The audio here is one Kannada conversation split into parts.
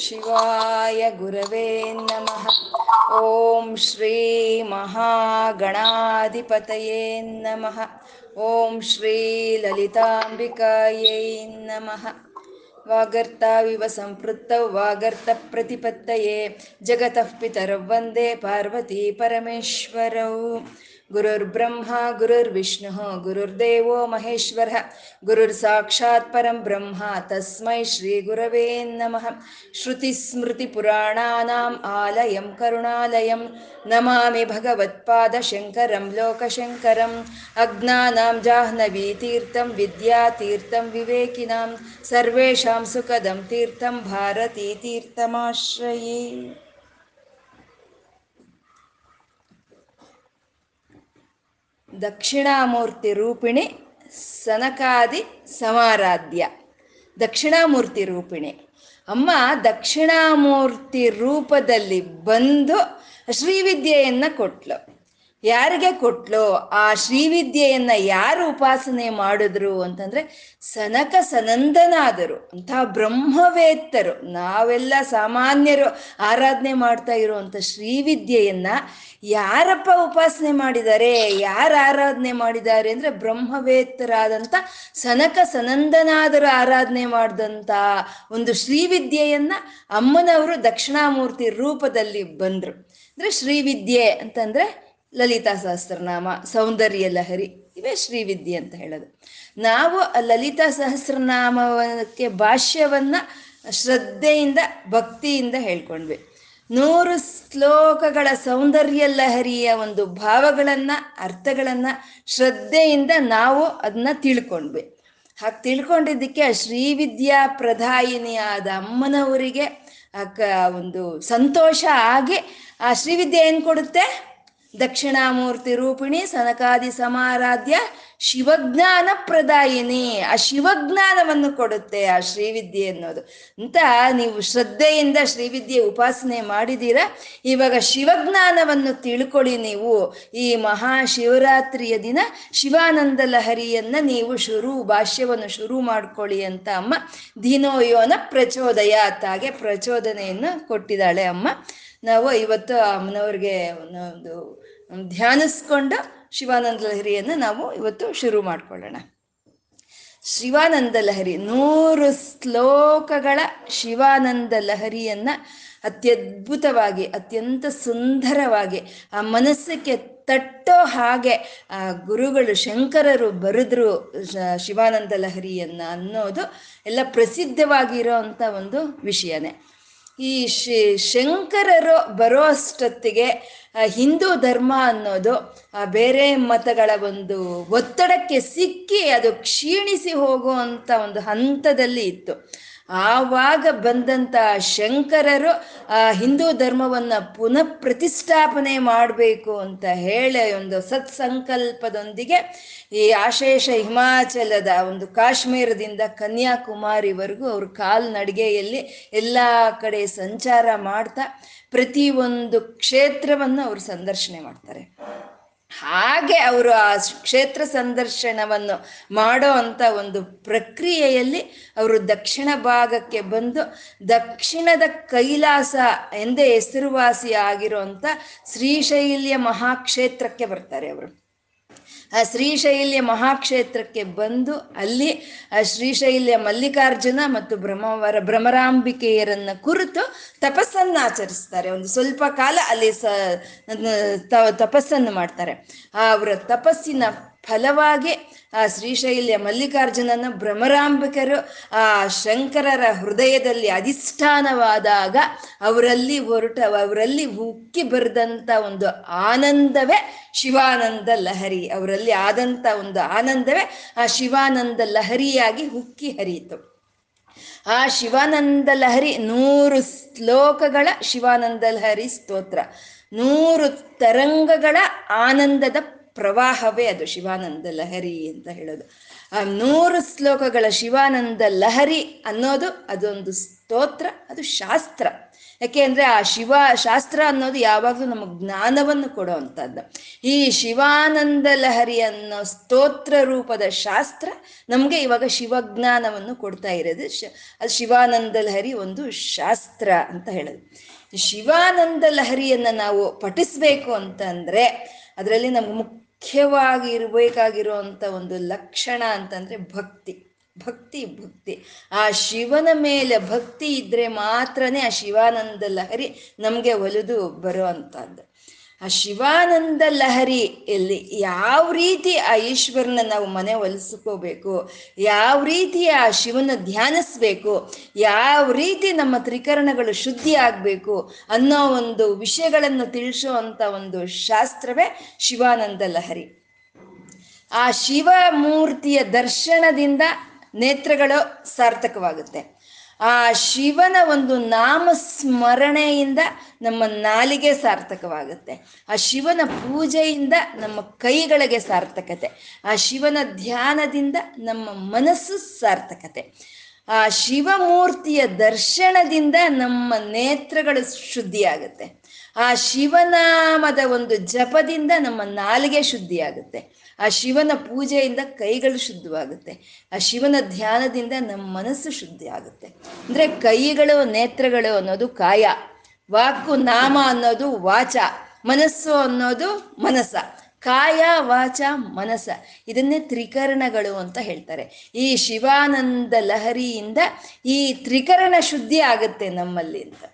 ಶಿವಾಯ ಗುರವೇ ನಮಃ ಓಂ ಶ್ರೀ ಮಹಾಗಣಾಧಿಪತಯೇ ನಮಃ ಓಂ ಶ್ರೀ ಲಲಿತಾಂಬಿಕಾಯೈ ನಮಃ ವಾಗರ್ತಾವಿವ ಸಂಪೃತ್ತೌ ವಾಗರ್ತ ಪ್ರತಿಪತ್ತಯೇ ಜಗತಃ ಪಿತರೌ ವಂದೇ ಪಾರ್ವತಿ ಪರಮೇಶ್ವರೌ ಗುರುರ್ಬ್ರಹ್ಮ ಗುರುರ್ವಿಷ್ಣುಃ ಗುರುರ್ದೇವೋ ಮಹೇಶ್ವರಃ ಗುರುರ್ ಸಾಕ್ಷಾತ್ ಪರಂ ಬ್ರಹ್ಮ ತಸ್ಮೈ ಶ್ರೀ ಗುರವೇ ನಮಃ ಶ್ರುತಿಸ್ಮೃತಿಪುರಾಣಾನಾम् ಆಲಯಂ ಕರುಣಾಲಯಂ ನಮಾಮಿ ಭಗವತ್ಪಾದಶಂಕರಂ ಲೋಕಶಂಕರಂ ಅಜ್ಞಾನಾಂ ಜಾಹ್ನವೀತೀರ್ಥಂ ವಿದ್ಯಾತೀರ್ಥಂ ವಿವೇಕಿನಾಂ ಸರ್ವೇಷಾಂ ಸುಖದಂ ತೀರ್ಥಂ ಭಾರತೀತೀರ್ಥಮಾಶ್ರಯೇ ದಕ್ಷಿಣಾಮೂರ್ತಿ ರೂಪಿಣಿ ಸನಕಾದಿ ಸಮಾರಾಧ್ಯ ದಕ್ಷಿಣಾಮೂರ್ತಿ ರೂಪಿಣಿ ಅಮ್ಮ ದಕ್ಷಿಣಾಮೂರ್ತಿ ರೂಪದಲ್ಲಿ ಬಂದು ಶ್ರೀವಿದ್ಯೆಯನ್ನ ಕೊಟ್ಲು ಯಾರಿಗೆ ಕೊಟ್ಲು ಆ ಶ್ರೀವಿದ್ಯೆಯನ್ನ ಯಾರು ಉಪಾಸನೆ ಮಾಡಿದ್ರು ಅಂತಂದ್ರೆ ಸನಕ ಸನಂದನಾದರು ಅಂತಹ ಬ್ರಹ್ಮವೇತ್ತರು ನಾವೆಲ್ಲ ಸಾಮಾನ್ಯರು ಆರಾಧನೆ ಮಾಡ್ತಾ ಇರುವಂತ ಶ್ರೀವಿದ್ಯೆಯನ್ನ ಯಾರಪ್ಪ ಉಪಾಸನೆ ಮಾಡಿದ್ದಾರೆ ಯಾರು ಆರಾಧನೆ ಮಾಡಿದ್ದಾರೆ ಅಂದ್ರೆ ಬ್ರಹ್ಮವೇತ್ತರಾದಂಥ ಸನಕ ಸನಂದನಾದರು ಆರಾಧನೆ ಮಾಡಿದಂಥ ಒಂದು ಶ್ರೀವಿದ್ಯೆಯನ್ನ ಅಮ್ಮನವರು ದಕ್ಷಿಣಾಮೂರ್ತಿ ರೂಪದಲ್ಲಿ ಬಂದ್ರು ಅಂದ್ರೆ ಶ್ರೀವಿದ್ಯೆ ಅಂತಂದ್ರೆ ಲಲಿತಾ ಸಹಸ್ರನಾಮ ಸೌಂದರ್ಯ ಲಹರಿ ಇವೇ ಶ್ರೀವಿದ್ಯೆ ಅಂತ ಹೇಳೋದು ನಾವು ಆ ಲಲಿತಾ ಸಹಸ್ರನಾಮಕ್ಕೆ ಭಾಷ್ಯವನ್ನ ಶ್ರದ್ಧೆಯಿಂದ ಭಕ್ತಿಯಿಂದ ಹೇಳ್ಕೊಂಡ್ವಿ ನೂರು ಶ್ಲೋಕಗಳ ಸೌಂದರ್ಯ ಲಹರಿಯ ಒಂದು ಭಾವಗಳನ್ನ ಅರ್ಥಗಳನ್ನ ಶ್ರದ್ಧೆಯಿಂದ ನಾವು ಅದನ್ನ ತಿಳ್ಕೊಂಡ್ವಿ ಹಾಗೆ ತಿಳ್ಕೊಂಡಿದ್ದಕ್ಕೆ ಆ ಶ್ರೀವಿದ್ಯಾ ಪ್ರಧಾಯಿನಿಯಾದ ಅಮ್ಮನವರಿಗೆ ಒಂದು ಸಂತೋಷ ಆಗಿ ಆ ಶ್ರೀವಿದ್ಯೆ ಏನ್ ಕೊಡುತ್ತೆ ದಕ್ಷಿಣಾಮೂರ್ತಿ ರೂಪಿಣಿ ಸನಕಾದಿ ಸಮಾರಾಧ್ಯ ಶಿವಜ್ಞಾನ ಪ್ರದಾಯಿನಿ ಆ ಶಿವಜ್ಞಾನವನ್ನು ಕೊಡುತ್ತೆ ಆ ಶ್ರೀವಿದ್ಯೆ ಅನ್ನೋದು ಅಂತ ನೀವು ಶ್ರದ್ಧೆಯಿಂದ ಶ್ರೀವಿದ್ಯೆ ಉಪಾಸನೆ ಮಾಡಿದೀರ ಇವಾಗ ಶಿವಜ್ಞಾನವನ್ನು ತಿಳ್ಕೊಳ್ಳಿ ನೀವು ಈ ಮಹಾಶಿವರಾತ್ರಿಯ ದಿನ ಶಿವಾನಂದ ಲಹರಿಯನ್ನ ನೀವು ಶುರು ಭಾಷ್ಯವನ್ನು ಶುರು ಮಾಡ್ಕೊಳ್ಳಿ ಅಂತ ಅಮ್ಮ ದಿನೋಯೋನ ಪ್ರಚೋದಯ ತಾಗೆ ಪ್ರಚೋದನೆಯನ್ನು ಕೊಟ್ಟಿದ್ದಾಳೆ ಅಮ್ಮ ನಾವು ಇವತ್ತು ಅಮ್ಮನವ್ರಿಗೆ ಒಂದು ಧ್ಯಾನಿಸ್ಕೊಂಡು ಶಿವಾನಂದ ಲಹರಿಯನ್ನು ನಾವು ಇವತ್ತು ಶುರು ಮಾಡ್ಕೊಳ್ಳೋಣ ಶಿವಾನಂದ ಲಹರಿ ನೂರು ಶ್ಲೋಕಗಳ ಶಿವಾನಂದ ಲಹರಿಯನ್ನ ಅತ್ಯದ್ಭುತವಾಗಿ ಅತ್ಯಂತ ಸುಂದರವಾಗಿ ಆ ಮನಸ್ಸಕ್ಕೆ ತಟ್ಟೋ ಹಾಗೆ ಆ ಗುರುಗಳು ಶಂಕರರು ಬರೆದ್ರು ಶಿವಾನಂದ ಲಹರಿಯನ್ನ ಅನ್ನೋದು ಎಲ್ಲ ಪ್ರಸಿದ್ಧವಾಗಿರೋ ಅಂಥ ಒಂದು ವಿಷಯನೇ ಈ ಶಿ ಶಂಕರರು ಬರೋ ಅಷ್ಟೊತ್ತಿಗೆ ಹಿಂದೂ ಧರ್ಮ ಅನ್ನೋದು ಬೇರೆ ಮತಗಳ ಒಂದು ಒತ್ತಡಕ್ಕೆ ಸಿಕ್ಕಿ ಅದು ಕ್ಷೀಣಿಸಿ ಹೋಗುವಂಥ ಒಂದು ಹಂತದಲ್ಲಿ ಇತ್ತು ಆವಾಗ ಬಂದಂಥ ಶಂಕರರು ಆ ಹಿಂದೂ ಧರ್ಮವನ್ನ ಪುನಃ ಪ್ರತಿಷ್ಠಾಪನೆ ಮಾಡಬೇಕು ಅಂತ ಹೇಳಿ ಒಂದು ಸತ್ಸಂಕಲ್ಪದೊಂದಿಗೆ ಈ ಆಶೇಷ ಹಿಮಾಚಲದ ಒಂದು ಕಾಶ್ಮೀರದಿಂದ ಕನ್ಯಾಕುಮಾರಿವರೆಗೂ ಅವ್ರ ಕಾಲ್ನಡಿಗೆಯಲ್ಲಿ ಎಲ್ಲ ಕಡೆ ಸಂಚಾರ ಮಾಡ್ತಾ ಪ್ರತಿ ಒಂದು ಕ್ಷೇತ್ರವನ್ನು ಅವರು ಸಂದರ್ಶನೆ ಮಾಡ್ತಾರೆ ಹಾಗೆ ಅವರು ಆ ಕ್ಷೇತ್ರ ಸಂದರ್ಶನವನ್ನು ಮಾಡೋ ಅಂತ ಒಂದು ಪ್ರಕ್ರಿಯೆಯಲ್ಲಿ ಅವರು ದಕ್ಷಿಣ ಭಾಗಕ್ಕೆ ಬಂದು ದಕ್ಷಿಣದ ಕೈಲಾಸ ಎಂದೇ ಹೆಸರುವಾಸಿ ಆಗಿರುವಂಥ ಶ್ರೀಶೈಲ್ಯ ಮಹಾಕ್ಷೇತ್ರಕ್ಕೆ ಬರ್ತಾರೆ ಅವರು ಆ ಶ್ರೀಶೈಲ್ಯ ಮಹಾಕ್ಷೇತ್ರಕ್ಕೆ ಬಂದು ಅಲ್ಲಿ ಆ ಶ್ರೀಶೈಲ್ಯ ಮಲ್ಲಿಕಾರ್ಜುನ ಮತ್ತು ಬ್ರಹ್ಮವರ ಭ್ರಮರಾಂಬಿಕೆಯರನ್ನ ಕುರಿತು ತಪಸ್ಸನ್ನು ಆಚರಿಸ್ತಾರೆ ಒಂದು ಸ್ವಲ್ಪ ಕಾಲ ಅಲ್ಲಿ ಸ ತಪಸ್ಸನ್ನು ಮಾಡ್ತಾರೆ ಆ ಅವರ ತಪಸ್ಸಿನ ಫಲವಾಗಿ ಆ ಶ್ರೀಶೈಲ್ಯ ಮಲ್ಲಿಕಾರ್ಜುನನ ಭ್ರಮರಾಂಬಿಕರು ಆ ಶಂಕರರ ಹೃದಯದಲ್ಲಿ ಅಧಿಷ್ಠಾನವಾದಾಗ ಅವರಲ್ಲಿ ಹೊರಟ ಅವರಲ್ಲಿ ಉಕ್ಕಿ ಬರೆದಂಥ ಒಂದು ಆನಂದವೇ ಶಿವಾನಂದ ಲಹರಿ ಅವರಲ್ಲಿ ಆದಂಥ ಒಂದು ಆನಂದವೇ ಆ ಶಿವಾನಂದ ಲಹರಿಯಾಗಿ ಉಕ್ಕಿ ಹರಿಯಿತು ಆ ಶಿವಾನಂದ ಲಹರಿ ನೂರು ಶ್ಲೋಕಗಳ ಶಿವಾನಂದ ಲಹರಿ ಸ್ತೋತ್ರ ನೂರು ತರಂಗಗಳ ಆನಂದದ ಪ್ರವಾಹವೇ ಅದು ಶಿವಾನಂದ ಲಹರಿ ಅಂತ ಹೇಳೋದು ಆ ನೂರು ಶ್ಲೋಕಗಳ ಶಿವಾನಂದ ಲಹರಿ ಅನ್ನೋದು ಅದೊಂದು ಸ್ತೋತ್ರ ಅದು ಶಾಸ್ತ್ರ ಯಾಕೆ ಅಂದ್ರೆ ಆ ಶಿವ ಶಾಸ್ತ್ರ ಅನ್ನೋದು ಯಾವಾಗಲೂ ನಮಗೆ ಜ್ಞಾನವನ್ನು ಕೊಡೋ ಅಂಥದ್ದು ಈ ಶಿವಾನಂದ ಲಹರಿ ಅನ್ನೋ ಸ್ತೋತ್ರ ರೂಪದ ಶಾಸ್ತ್ರ ನಮಗೆ ಇವಾಗ ಶಿವಜ್ಞಾನವನ್ನು ಕೊಡ್ತಾ ಇರೋದು ಶ ಅದು ಶಿವಾನಂದ ಲಹರಿ ಒಂದು ಶಾಸ್ತ್ರ ಅಂತ ಹೇಳೋದು ಶಿವಾನಂದ ಲಹರಿಯನ್ನು ನಾವು ಪಠಿಸ್ಬೇಕು ಅಂತಂದ್ರೆ ಅದರಲ್ಲಿ ನಮ್ಗೆ ಮುಖ್ಯವಾಗಿ ಇರಬೇಕಾಗಿರುವಂಥ ಒಂದು ಲಕ್ಷಣ ಅಂತಂದ್ರೆ ಭಕ್ತಿ ಭಕ್ತಿ ಭಕ್ತಿ ಆ ಶಿವನ ಮೇಲೆ ಭಕ್ತಿ ಇದ್ರೆ ಮಾತ್ರನೇ ಆ ಶಿವಾನಂದ ಲಹರಿ ನಮಗೆ ಒಲಿದು ಬರೋ ಅಂಥದ್ದು ಆ ಶಿವಾನಂದ ಲಹರಿಯಲ್ಲಿ ಯಾವ ರೀತಿ ಆ ಈಶ್ವರನ ನಾವು ಮನೆ ಒಲಿಸ್ಕೋಬೇಕು ಯಾವ ರೀತಿ ಆ ಶಿವನ ಧ್ಯಾನಿಸ್ಬೇಕು ಯಾವ ರೀತಿ ನಮ್ಮ ತ್ರಿಕರಣಗಳು ಶುದ್ಧಿ ಆಗಬೇಕು ಅನ್ನೋ ಒಂದು ವಿಷಯಗಳನ್ನು ತಿಳಿಸೋ ಅಂತ ಒಂದು ಶಾಸ್ತ್ರವೇ ಶಿವಾನಂದ ಲಹರಿ ಆ ಶಿವ ಮೂರ್ತಿಯ ದರ್ಶನದಿಂದ ನೇತ್ರಗಳು ಸಾರ್ಥಕವಾಗುತ್ತೆ ಆ ಶಿವನ ಒಂದು ನಾಮ ಸ್ಮರಣೆಯಿಂದ ನಮ್ಮ ನಾಲಿಗೆ ಸಾರ್ಥಕವಾಗುತ್ತೆ ಆ ಶಿವನ ಪೂಜೆಯಿಂದ ನಮ್ಮ ಕೈಗಳಿಗೆ ಸಾರ್ಥಕತೆ ಆ ಶಿವನ ಧ್ಯಾನದಿಂದ ನಮ್ಮ ಮನಸ್ಸು ಸಾರ್ಥಕತೆ ಆ ಶಿವಮೂರ್ತಿಯ ದರ್ಶನದಿಂದ ನಮ್ಮ ನೇತ್ರಗಳು ಶುದ್ಧಿಯಾಗುತ್ತೆ ಆ ಶಿವನಾಮದ ಒಂದು ಜಪದಿಂದ ನಮ್ಮ ನಾಲಿಗೆ ಶುದ್ಧಿಯಾಗುತ್ತೆ ಆ ಶಿವನ ಪೂಜೆಯಿಂದ ಕೈಗಳು ಶುದ್ಧವಾಗುತ್ತೆ ಆ ಶಿವನ ಧ್ಯಾನದಿಂದ ನಮ್ಮ ಮನಸ್ಸು ಶುದ್ಧಿ ಆಗುತ್ತೆ ಅಂದ್ರೆ ಕೈಗಳು ನೇತ್ರಗಳು ಅನ್ನೋದು ಕಾಯ ವಾಕು ನಾಮ ಅನ್ನೋದು ವಾಚ ಮನಸ್ಸು ಅನ್ನೋದು ಮನಸ್ಸ ಕಾಯ ವಾಚ ಮನಸ್ಸ ಇದನ್ನೇ ತ್ರಿಕರಣಗಳು ಅಂತ ಹೇಳ್ತಾರೆ ಈ ಶಿವಾನಂದ ಲಹರಿಯಿಂದ ಈ ತ್ರಿಕರಣ ಶುದ್ಧಿ ಆಗುತ್ತೆ ನಮ್ಮಲ್ಲಿ ಅಂತ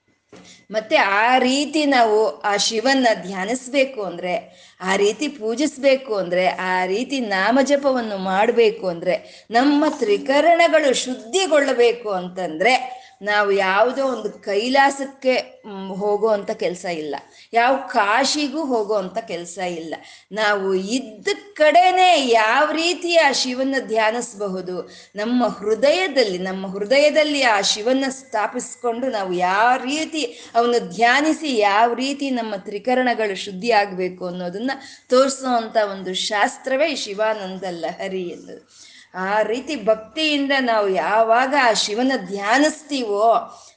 ಮತ್ತೆ ಆ ರೀತಿ ನಾವು ಆ ಶಿವನ್ನ ಧ್ಯಾನಿಸ್ಬೇಕು ಅಂದ್ರೆ ಆ ರೀತಿ ಪೂಜಿಸ್ಬೇಕು ಅಂದ್ರೆ ಆ ರೀತಿ ನಾಮಜಪವನ್ನು ಮಾಡಬೇಕು ಅಂದ್ರೆ ನಮ್ಮ ತ್ರಿಕರಣಗಳು ಶುದ್ಧಿಗೊಳ್ಳಬೇಕು ಅಂತಂದ್ರೆ ನಾವು ಯಾವುದೋ ಒಂದು ಕೈಲಾಸಕ್ಕೆ ಹೋಗೋ ಅಂತ ಕೆಲಸ ಇಲ್ಲ ಯಾವ ಕಾಶಿಗೂ ಹೋಗೋ ಅಂತ ಕೆಲಸ ಇಲ್ಲ ನಾವು ಇದ್ದ ಕಡೆನೆ ಯಾವ ರೀತಿ ಆ ಶಿವನ ಧ್ಯಾನಿಸಬಹುದು ನಮ್ಮ ಹೃದಯದಲ್ಲಿ ನಮ್ಮ ಹೃದಯದಲ್ಲಿ ಆ ಶಿವನ ಸ್ಥಾಪಿಸ್ಕೊಂಡು ನಾವು ಯಾವ ರೀತಿ ಅವನು ಧ್ಯಾನಿಸಿ ಯಾವ ರೀತಿ ನಮ್ಮ ತ್ರಿಕರಣಗಳು ಶುದ್ಧಿ ಆಗಬೇಕು ಅನ್ನೋದನ್ನ ತೋರಿಸುವಂತ ಒಂದು ಶಾಸ್ತ್ರವೇ ಶಿವಾನಂದ ಲಹರಿ ಎನ್ನುವುದು ಆ ರೀತಿ ಭಕ್ತಿಯಿಂದ ನಾವು ಯಾವಾಗ ಆ ಶಿವನ ಧ್ಯಾನಿಸ್ತೀವೋ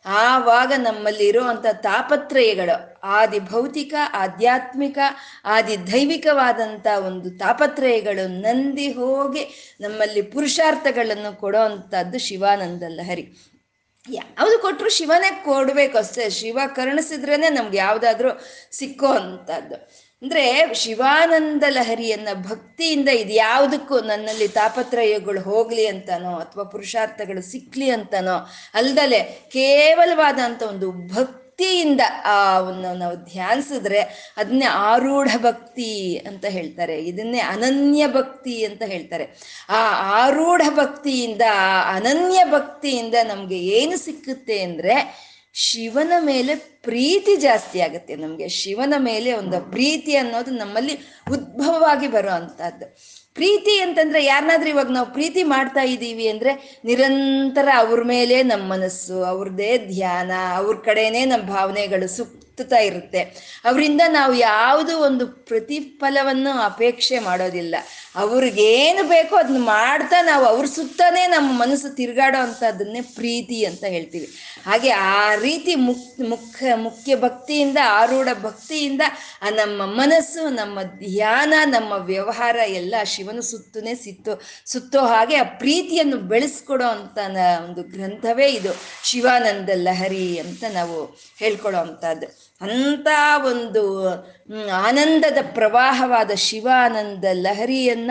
ಆವಾಗ ನಮ್ಮಲ್ಲಿ ಇರುವಂಥ ತಾಪತ್ರಯಗಳು ಆದಿ ಭೌತಿಕ ಆಧ್ಯಾತ್ಮಿಕ ಆದಿ ದೈವಿಕವಾದಂಥ ಒಂದು ತಾಪತ್ರಯಗಳು ನಂದಿ ಹೋಗಿ ನಮ್ಮಲ್ಲಿ ಪುರುಷಾರ್ಥಗಳನ್ನು ಕೊಡೋ ಅಂಥದ್ದು ಶಿವಾನಂದ ಲಹರಿ ಯಾವುದು ಕೊಟ್ಟರು ಶಿವನೇ ಕೊಡ್ಬೇಕು ಅಷ್ಟೇ ಶಿವ ಕರುಣಿಸಿದ್ರೇನೆ ನಮ್ಗೆ ಯಾವುದಾದ್ರೂ ಸಿಕ್ಕೋ ಅಂಥದ್ದು ಅಂದ್ರೆ ಶಿವಾನಂದ ಲಹರಿಯನ್ನ ಭಕ್ತಿಯಿಂದ ಇದು ಯಾವುದಕ್ಕೂ ನನ್ನಲ್ಲಿ ತಾಪತ್ರಯಗಳು ಹೋಗ್ಲಿ ಅಂತಾನೋ ಅಥವಾ ಪುರುಷಾರ್ಥಗಳು ಸಿಕ್ಲಿ ಅಂತಾನೋ ಅಲ್ದಲೆ ಕೇವಲವಾದಂಥ ಒಂದು ಭಕ್ತಿಯಿಂದ ಆ ನಾವು ಧ್ಯಾನಿಸಿದ್ರೆ ಅದನ್ನೇ ಆರೂಢ ಭಕ್ತಿ ಅಂತ ಹೇಳ್ತಾರೆ ಇದನ್ನೇ ಅನನ್ಯ ಭಕ್ತಿ ಅಂತ ಹೇಳ್ತಾರೆ ಆ ಆರೂಢ ಭಕ್ತಿಯಿಂದ ಆ ಅನನ್ಯ ಭಕ್ತಿಯಿಂದ ನಮ್ಗೆ ಏನು ಸಿಕ್ಕುತ್ತೆ ಅಂದ್ರೆ ಶಿವನ ಮೇಲೆ ಪ್ರೀತಿ ಜಾಸ್ತಿ ಆಗುತ್ತೆ ನಮಗೆ ಶಿವನ ಮೇಲೆ ಒಂದು ಪ್ರೀತಿ ಅನ್ನೋದು ನಮ್ಮಲ್ಲಿ ಉದ್ಭವವಾಗಿ ಬರೋ ಅಂಥದ್ದು ಪ್ರೀತಿ ಅಂತಂದ್ರೆ ಯಾರನ್ನಾದ್ರೂ ಇವಾಗ ನಾವು ಪ್ರೀತಿ ಮಾಡ್ತಾ ಇದ್ದೀವಿ ಅಂದ್ರೆ ನಿರಂತರ ಅವ್ರ ಮೇಲೆ ನಮ್ಮ ಮನಸ್ಸು ಅವ್ರದ್ದೇ ಧ್ಯಾನ ಅವ್ರ ಕಡೆನೇ ನಮ್ಮ ಭಾವನೆಗಳು ಸುತ್ತುತ್ತಾ ಇರುತ್ತೆ ಅವರಿಂದ ನಾವು ಯಾವುದು ಒಂದು ಪ್ರತಿಫಲವನ್ನು ಅಪೇಕ್ಷೆ ಮಾಡೋದಿಲ್ಲ ಅವ್ರಿಗೇನು ಬೇಕೋ ಅದನ್ನ ಮಾಡ್ತಾ ನಾವು ಅವ್ರ ಸುತ್ತಾನೇ ನಮ್ಮ ಮನಸ್ಸು ತಿರುಗಾಡೋ ಅಂಥದ್ದನ್ನೇ ಪ್ರೀತಿ ಅಂತ ಹೇಳ್ತೀವಿ ಹಾಗೆ ಆ ರೀತಿ ಮುಕ್ ಮುಖ್ಯ ಮುಖ್ಯ ಭಕ್ತಿಯಿಂದ ಆರೂಢ ಭಕ್ತಿಯಿಂದ ಆ ನಮ್ಮ ಮನಸ್ಸು ನಮ್ಮ ಧ್ಯಾನ ನಮ್ಮ ವ್ಯವಹಾರ ಎಲ್ಲ ಶಿವನ ಸುತ್ತನೇ ಸಿತ್ತು ಸುತ್ತೋ ಹಾಗೆ ಆ ಪ್ರೀತಿಯನ್ನು ಬೆಳೆಸ್ಕೊಡೋ ಅಂತ ಒಂದು ಗ್ರಂಥವೇ ಇದು ಶಿವಾನಂದ ಲಹರಿ ಅಂತ ನಾವು ಹೇಳ್ಕೊಡೋ ಅಂಥದ್ದು ಅಂಥ ಒಂದು ಆನಂದದ ಪ್ರವಾಹವಾದ ಶಿವಾನಂದ ಲಹರಿಯನ್ನ